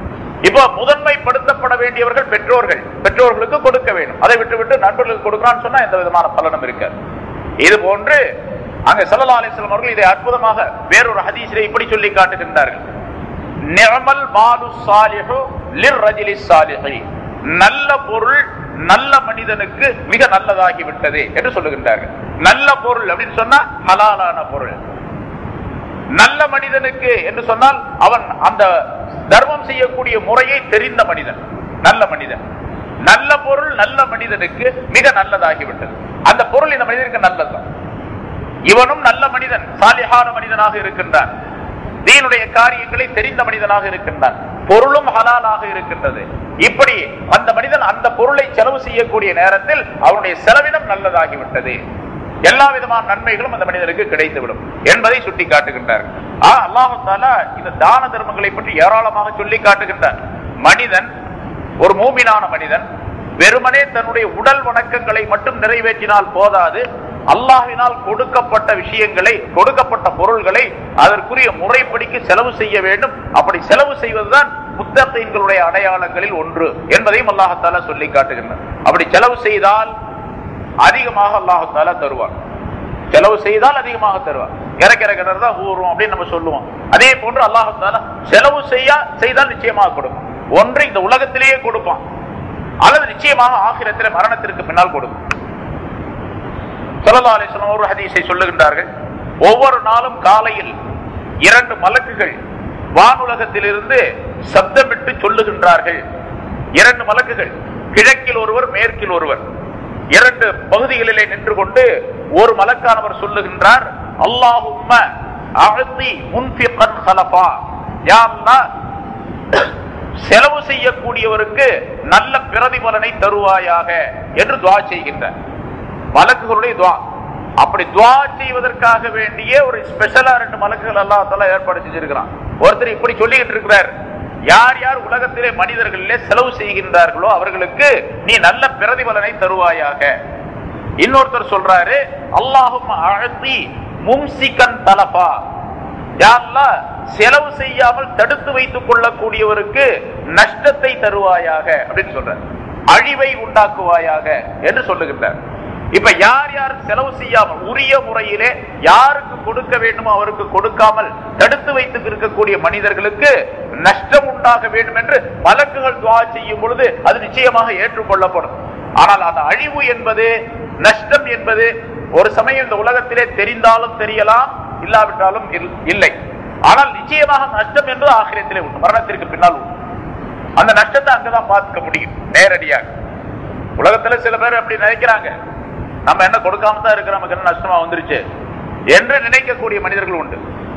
இப்போ முதன்மைப்படுத்தப்பட வேண்டியவர்கள் பெற்றோர்கள் பெற்றோர்களுக்கு கொடுக்க வேண்டும் அதை விட்டு விட்டு நண்பர்களுக்கு கொடுக்கறான்னு சொன்னா எந்த விதமான பலனும் இருக்காது இது போன்று அங்க சல்லா அலிஸ்லாம் அவர்கள் இதை அற்புதமாக வேறொரு ஹதீஸிலே இப்படி சொல்லி காட்டுகின்றார்கள் நிர்மல் மாலு சாலிஹு லிர்ரஜிலி சாலிஹி நல்ல பொருள் நல்ல மனிதனுக்கு மிக நல்லதாகி விட்டது என்று சொல்லுகின்றார்கள் நல்ல பொருள் அப்படின்னு சொன்னா ஹலாலான பொருள் நல்ல மனிதனுக்கு என்று சொன்னால் அவன் அந்த தர்மம் செய்யக்கூடிய முறையை தெரிந்த மனிதன் நல்ல மனிதன் நல்ல பொருள் நல்ல மனிதனுக்கு மிக நல்லதாகிவிட்டது அந்த பொருள் இந்த மனிதனுக்கு நல்லதுதான் இவனும் நல்ல மனிதன் சாலிஹான மனிதனாக இருக்கின்றான் தீனுடைய காரியங்களை தெரிந்த மனிதனாக இருக்கின்றான் பொருளும் ஹலாலாக இருக்கின்றது இப்படி அந்த மனிதன் அந்த பொருளை செலவு செய்யக்கூடிய நேரத்தில் அவனுடைய செலவினம் நல்லதாகிவிட்டது எல்லா விதமான நன்மைகளும் அந்த மனிதனுக்கு கிடைத்துவிடும் என்பதை சுட்டி காட்டுகின்றார் அல்லாஹு தாலா இந்த தான தர்மங்களை பற்றி ஏராளமாக சொல்லி காட்டுகின்றார் மனிதன் ஒரு மூமினான மனிதன் வெறுமனே தன்னுடைய உடல் வணக்கங்களை மட்டும் நிறைவேற்றினால் போதாது அல்லாஹ்வினால் கொடுக்கப்பட்ட விஷயங்களை கொடுக்கப்பட்ட பொருள்களை அதற்குரிய முறைப்படிக்கு செலவு செய்ய வேண்டும் அப்படி செலவு செய்வதுதான் முத்தகைன்களுடைய அடையாளங்களில் ஒன்று என்பதையும் அல்லாஹால சொல்லி காட்டுகின்றார் அப்படி செலவு செய்தால் அதிகமாக அல்லாஹால தருவார் செலவு செய்தால் அதிகமாக தருவார் இறக்கிற கிணறு தான் ஊறும் அப்படின்னு நம்ம சொல்லுவோம் அதே போன்று அல்லாஹால செலவு செய்ய செய்தால் நிச்சயமாக கொடுக்கும் ஒன்று இந்த உலகத்திலேயே கொடுப்பான் அல்லது நிச்சயமாக ஆகிரத்தில் மரணத்திற்கு பின்னால் கொடுக்கும் ஸல்லல்லாஹு அலைஹி வஸல்லம் ஒரு ஹதீஸை சொல்லுகின்றார்கள் ஒவ்வொரு நாளும் காலையில் இரண்டு மலக்குகள் வானுலகத்திலிருந்து சப்தமிட்டு சொல்லுகின்றார்கள் இரண்டு மலக்குகள் கிழக்கில் ஒருவர் மேற்கில் ஒருவர் இரண்டு பகுதிகளிலே நின்று கொண்டு ஒரு மலக்கானவர் சொல்லுகின்றார் அல்லாஹும்ம அஅதி முன்ஃபிகன் ஹலஃபா யா அல்லாஹ் செலவு செய்யக்கூடியவருக்கு நல்ல பிரதிபலனை தருவாயாக என்று துவா செய்கின்றார் மலக்குகளுடைய துவா அப்படி துவா செய்வதற்காக வேண்டிய ஒரு ஸ்பெஷலா ரெண்டு மலக்குகள் அல்லாஹால ஏற்பாடு செஞ்சிருக்கிறான் ஒருத்தர் இப்படி சொல்லிக்கிட்டு இருக்கிறார் யார் யார் உலகத்திலே மனிதர்களிலே செலவு செய்கின்றார்களோ அவர்களுக்கு நீ நல்ல பிரதிபலனை தருவாயாக இன்னொருத்தர் சொல்றாரு அல்லாஹும் அழத்தி மும்சிகன் தலபா யாரெல்லாம் செலவு செய்யாமல் தடுத்து வைத்துக் கொள்ளக்கூடியவருக்கு நஷ்டத்தை தருவாயாக அப்படின்னு சொல்ற அழிவை உண்டாக்குவாயாக என்று சொல்லுகின்றார் இப்ப யார் யார் செலவு செய்யாமல் உரிய முறையிலே யாருக்கு கொடுக்க வேண்டுமோ அவருக்கு கொடுக்காமல் தடுத்து வைத்து இருக்கக்கூடிய மனிதர்களுக்கு நஷ்டம் உண்டாக வேண்டும் என்று மலக்குகள் துவா செய்யும் பொழுது அது நிச்சயமாக ஏற்றுக்கொள்ளப்படும் ஆனால் அந்த அழிவு என்பது நஷ்டம் என்பது ஒரு சமயம் இந்த உலகத்திலே தெரிந்தாலும் தெரியலாம் இல்லாவிட்டாலும் இல்- இல்லை ஆனால் நிச்சயமாக நஷ்டம் என்பது ஆகிரத்திலே உண்டு மரணத்திற்கு பின்னால் உண்டு அந்த நஷ்டத்தை அங்கதான் பார்த்துக்க முடியும் நேரடியாக உலகத்துல சில பேர் அப்படி நினைக்கிறாங்க நம்ம என்ன கொடுக்காம தான் இருக்கிற நமக்கு என்ன நஷ்டமா வந்துருச்சு என்று நினைக்கக்கூடிய மனிதர்கள் உண்டு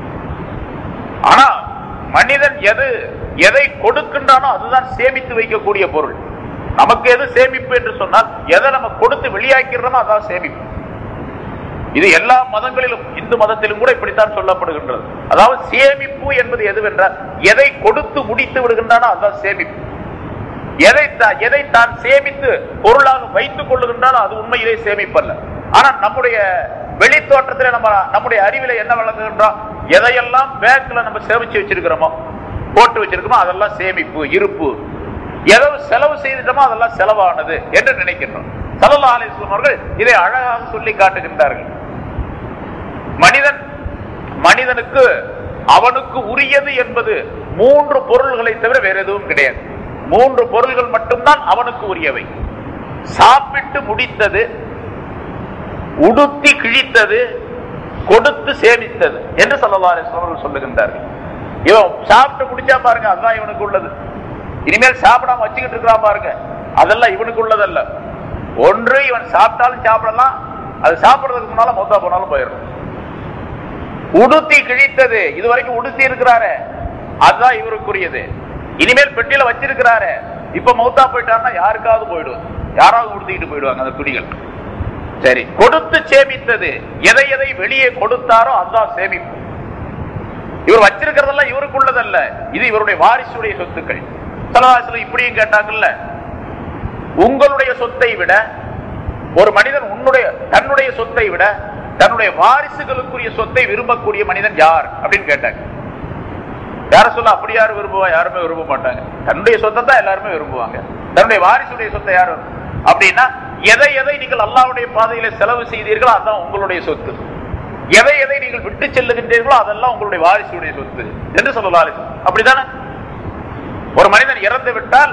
ஆனா மனிதன் எது எதை கொடுக்கின்றானோ அதுதான் சேமித்து வைக்கக்கூடிய பொருள் நமக்கு எது சேமிப்பு என்று சொன்னால் எதை நம்ம கொடுத்து வெளியாக்கிறோமோ அதான் சேமிப்பு இது எல்லா மதங்களிலும் இந்து மதத்திலும் கூட இப்படித்தான் சொல்லப்படுகின்றது அதாவது சேமிப்பு என்பது எதுவென்றால் எதை கொடுத்து முடித்து விடுகின்றானோ அதுதான் சேமிப்பு எதை தா- எதை தான் சேமித்து பொருளாக வைத்துக் கொள்ளுகின்றாலும் அது உண்மையிலே சேமிப்பல்ல ஆனா நம்முடைய வெளி தோற்றத்திலே நம்ம நம்முடைய அறிவில என்ன வழங்குகின்றோம் எதையெல்லாம் பேங்க்ல நம்ம சேமிச்சு வச்சிருக்கிறோமோ போட்டு வச்சிருக்கோமோ அதெல்லாம் சேமிப்பு இருப்பு எதோ செலவு செய்துட்டோமோ அதெல்லாம் செலவானது என்று நினைக்கின்றோம் சல்லா அலிஸ்லாம் அவர்கள் இதை அழகாக சொல்லி காட்டுகின்றார்கள் மனிதன் மனிதனுக்கு அவனுக்கு உரியது என்பது மூன்று பொருள்களை தவிர வேற எதுவும் கிடையாது மூன்று பொருள்கள் மட்டும்தான் அவனுக்கு உரியவை சாப்பிட்டு முடித்தது உடுத்தி கிழித்தது கொடுத்து சேமித்தது என்று சல்லல்லாஹு அலைஹி வஸல்லம் அவர்கள் சொல்லுகின்றார்கள் இவன் சாப்பிட்டு முடிச்சா பாருங்க அதுதான் இவனுக்கு உள்ளது இனிமேல் சாப்பிடாம வச்சுக்கிட்டு இருக்கிறான் பாருங்க அதெல்லாம் இவனுக்கு உள்ளதல்ல ஒன்று இவன் சாப்பிட்டாலும் சாப்பிடலாம் அது சாப்பிடுறதுக்கு முன்னால மொத்தம் போனாலும் போயிடும் உடுத்தி கிழித்தது இது வரைக்கும் உடுத்தி இருக்கிறாரு அதுதான் இவருக்குரியது இனிமேல் பெட்டியில வச்சிருக்கிறாரு இப்ப மௌத்தா போயிட்டாருன்னா யாருக்காவது போயிடும் யாராவது உடுத்திக்கிட்டு போயிடுவாங்க அந்த துணிகள் சரி கொடுத்து சேமித்தது எதை எதை வெளியே கொடுத்தாரோ அதுதான் சேமிப்பு இவர் வச்சிருக்கிறதெல்லாம் இவருக்குள்ளதல்ல இது இவருடைய வாரிசுடைய சொத்துக்கள் சலவாசலம் இப்படியும் கேட்டாங்கல்ல உங்களுடைய சொத்தை விட ஒரு மனிதன் உன்னுடைய தன்னுடைய சொத்தை விட தன்னுடைய வாரிசுகளுக்குரிய சொத்தை விரும்பக்கூடிய மனிதன் யார் அப்படின்னு கேட்டாங்க யார சொல்ல அப்படி யாரும் விரும்புவா யாருமே விரும்ப மாட்டாங்க தன்னுடைய சொத்தை தான் எல்லாருமே விரும்புவாங்க தன்னுடைய வாரிசுடைய சொத்தை யாரும் அப்படின்னா எதை எதை நீங்கள் அல்லாவுடைய பாதையில செலவு செய்தீர்களோ அதான் உங்களுடைய சொத்து எதை எதை நீங்கள் விட்டு செல்லுகின்றீர்களோ அதெல்லாம் உங்களுடைய வாரிசுடைய சொத்து என்று சொல்லலாம் அப்படித்தானே ஒரு மனிதன் இறந்து விட்டால்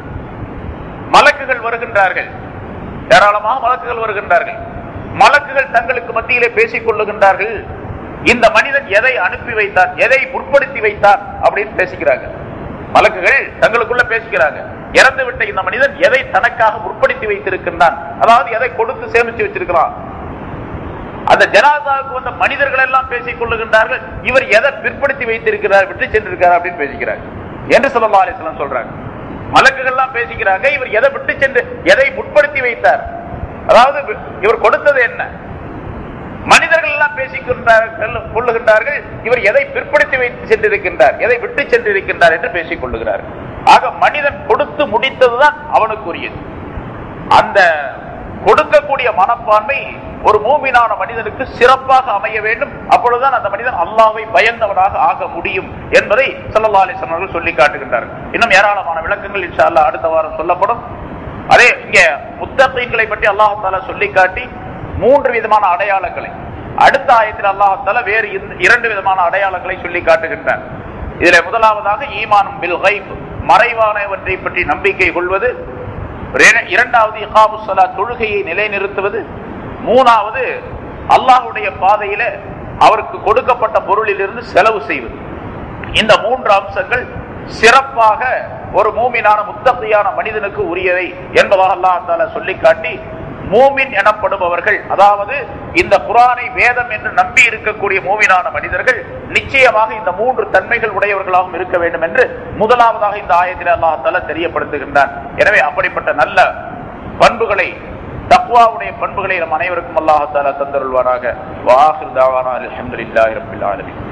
மலக்குகள் வருகின்றார்கள் ஏராளமாக மலக்குகள் வருகின்றார்கள் மலக்குகள் தங்களுக்கு மத்தியிலே பேசிக் கொள்ளுகின்றார்கள் இந்த மனிதன் எதை அனுப்பி வைத்தார் எதை முற்படுத்தி வைத்தார் அப்படின்னு பேசிக்கிறாங்க மலக்குகள் தங்களுக்குள்ள பேசிக்கிறாங்க இறந்து விட்ட இந்த மனிதன் எதை தனக்காக முற்படுத்தி வைத்திருக்கின்றான் அதாவது எதை கொடுத்து சேமிச்சு வச்சிருக்கிறான் அந்த ஜனாதாவுக்கு வந்த மனிதர்கள் எல்லாம் பேசிக் கொள்ளுகின்றார்கள் இவர் எதை பிற்படுத்தி வைத்திருக்கிறார் விட்டு சென்றிருக்கிறார் அப்படின்னு பேசிக்கிறார் என்று சொல்லலாம் அலிஸ்லாம் சொல்றாங்க மலக்குகள் எல்லாம் பேசிக்கிறாங்க இவர் எதை விட்டு சென்று எதை முற்படுத்தி வைத்தார் அதாவது இவர் கொடுத்தது என்ன மனிதர்கள் எல்லாம் பேசிக்கொண்டார்கள் கொள்ளுகின்றார்கள் இவர் எதை பிற்படுத்தி வைத்து சென்றிருக்கின்றார் எதை விட்டு சென்றிருக்கின்றார் என்று பேசிக் கொள்ளுகிறார் ஆக மனிதன் கொடுத்து முடித்ததுதான் அவனுக்குரியது அந்த கொடுக்கக்கூடிய மனப்பான்மை ஒரு மூமினான மனிதனுக்கு சிறப்பாக அமைய வேண்டும் அப்பொழுதுதான் அந்த மனிதன் அல்லாவை பயந்தவனாக ஆக முடியும் என்பதை சல்லா அலிஸ்லாம் அவர்கள் சொல்லி காட்டுகின்றார்கள் இன்னும் ஏராளமான விளக்கங்கள் இன்ஷா அல்லாஹ் அடுத்த வாரம் சொல்லப்படும் அதே இங்க முத்தகீன்களை பற்றி அல்லாஹால சொல்லி காட்டி மூன்று விதமான அடையாளங்களை அடுத்த ஆயத்தில் அல்லாஹால வேறு இந்த- இரண்டு விதமான அடையாளங்களை சொல்லி காட்டுகின்றார் இதுல முதலாவதாக ஈமானும் பில் கைப் மறைவானவற்றை பற்றி நம்பிக்கை கொள்வது இர- இரண்டாவது இகாமு ஸலா தொழுகையை நிலைநிறுத்துவது மூணாவது அல்லாஹ்வுடைய பாதையில அவருக்கு கொடுக்கப்பட்ட பொருளிலிருந்து செலவு செய்வது இந்த மூன்று அம்சங்கள் சிறப்பாக ஒரு மூமினான முத்தகையான மனிதனுக்கு உரியவை என்பதாக அல்லாஹ் தாலா சொல்லி காட்டி மூமின் எனப்படுபவர்கள் அதாவது இந்த குரானை வேதம் என்று நம்பி இருக்கக்கூடிய மூமினான மனிதர்கள் நிச்சயமாக இந்த மூன்று தன்மைகள் உடையவர்களாகவும் இருக்க வேண்டும் என்று முதலாவதாக இந்த ஆயத்தில் அல்லாஹ் தாலா தெரியப்படுத்துகின்றான் எனவே அப்படிப்பட்ட நல்ல பண்புகளை தக்வாவுடைய பண்புகளை நம் அனைவருக்கும் அல்லாஹ் தாலா தந்தருள்வாராக வாஹிர் தாவானா அல்ஹம்துலில்லாஹி ரப்பில் ஆலமீன்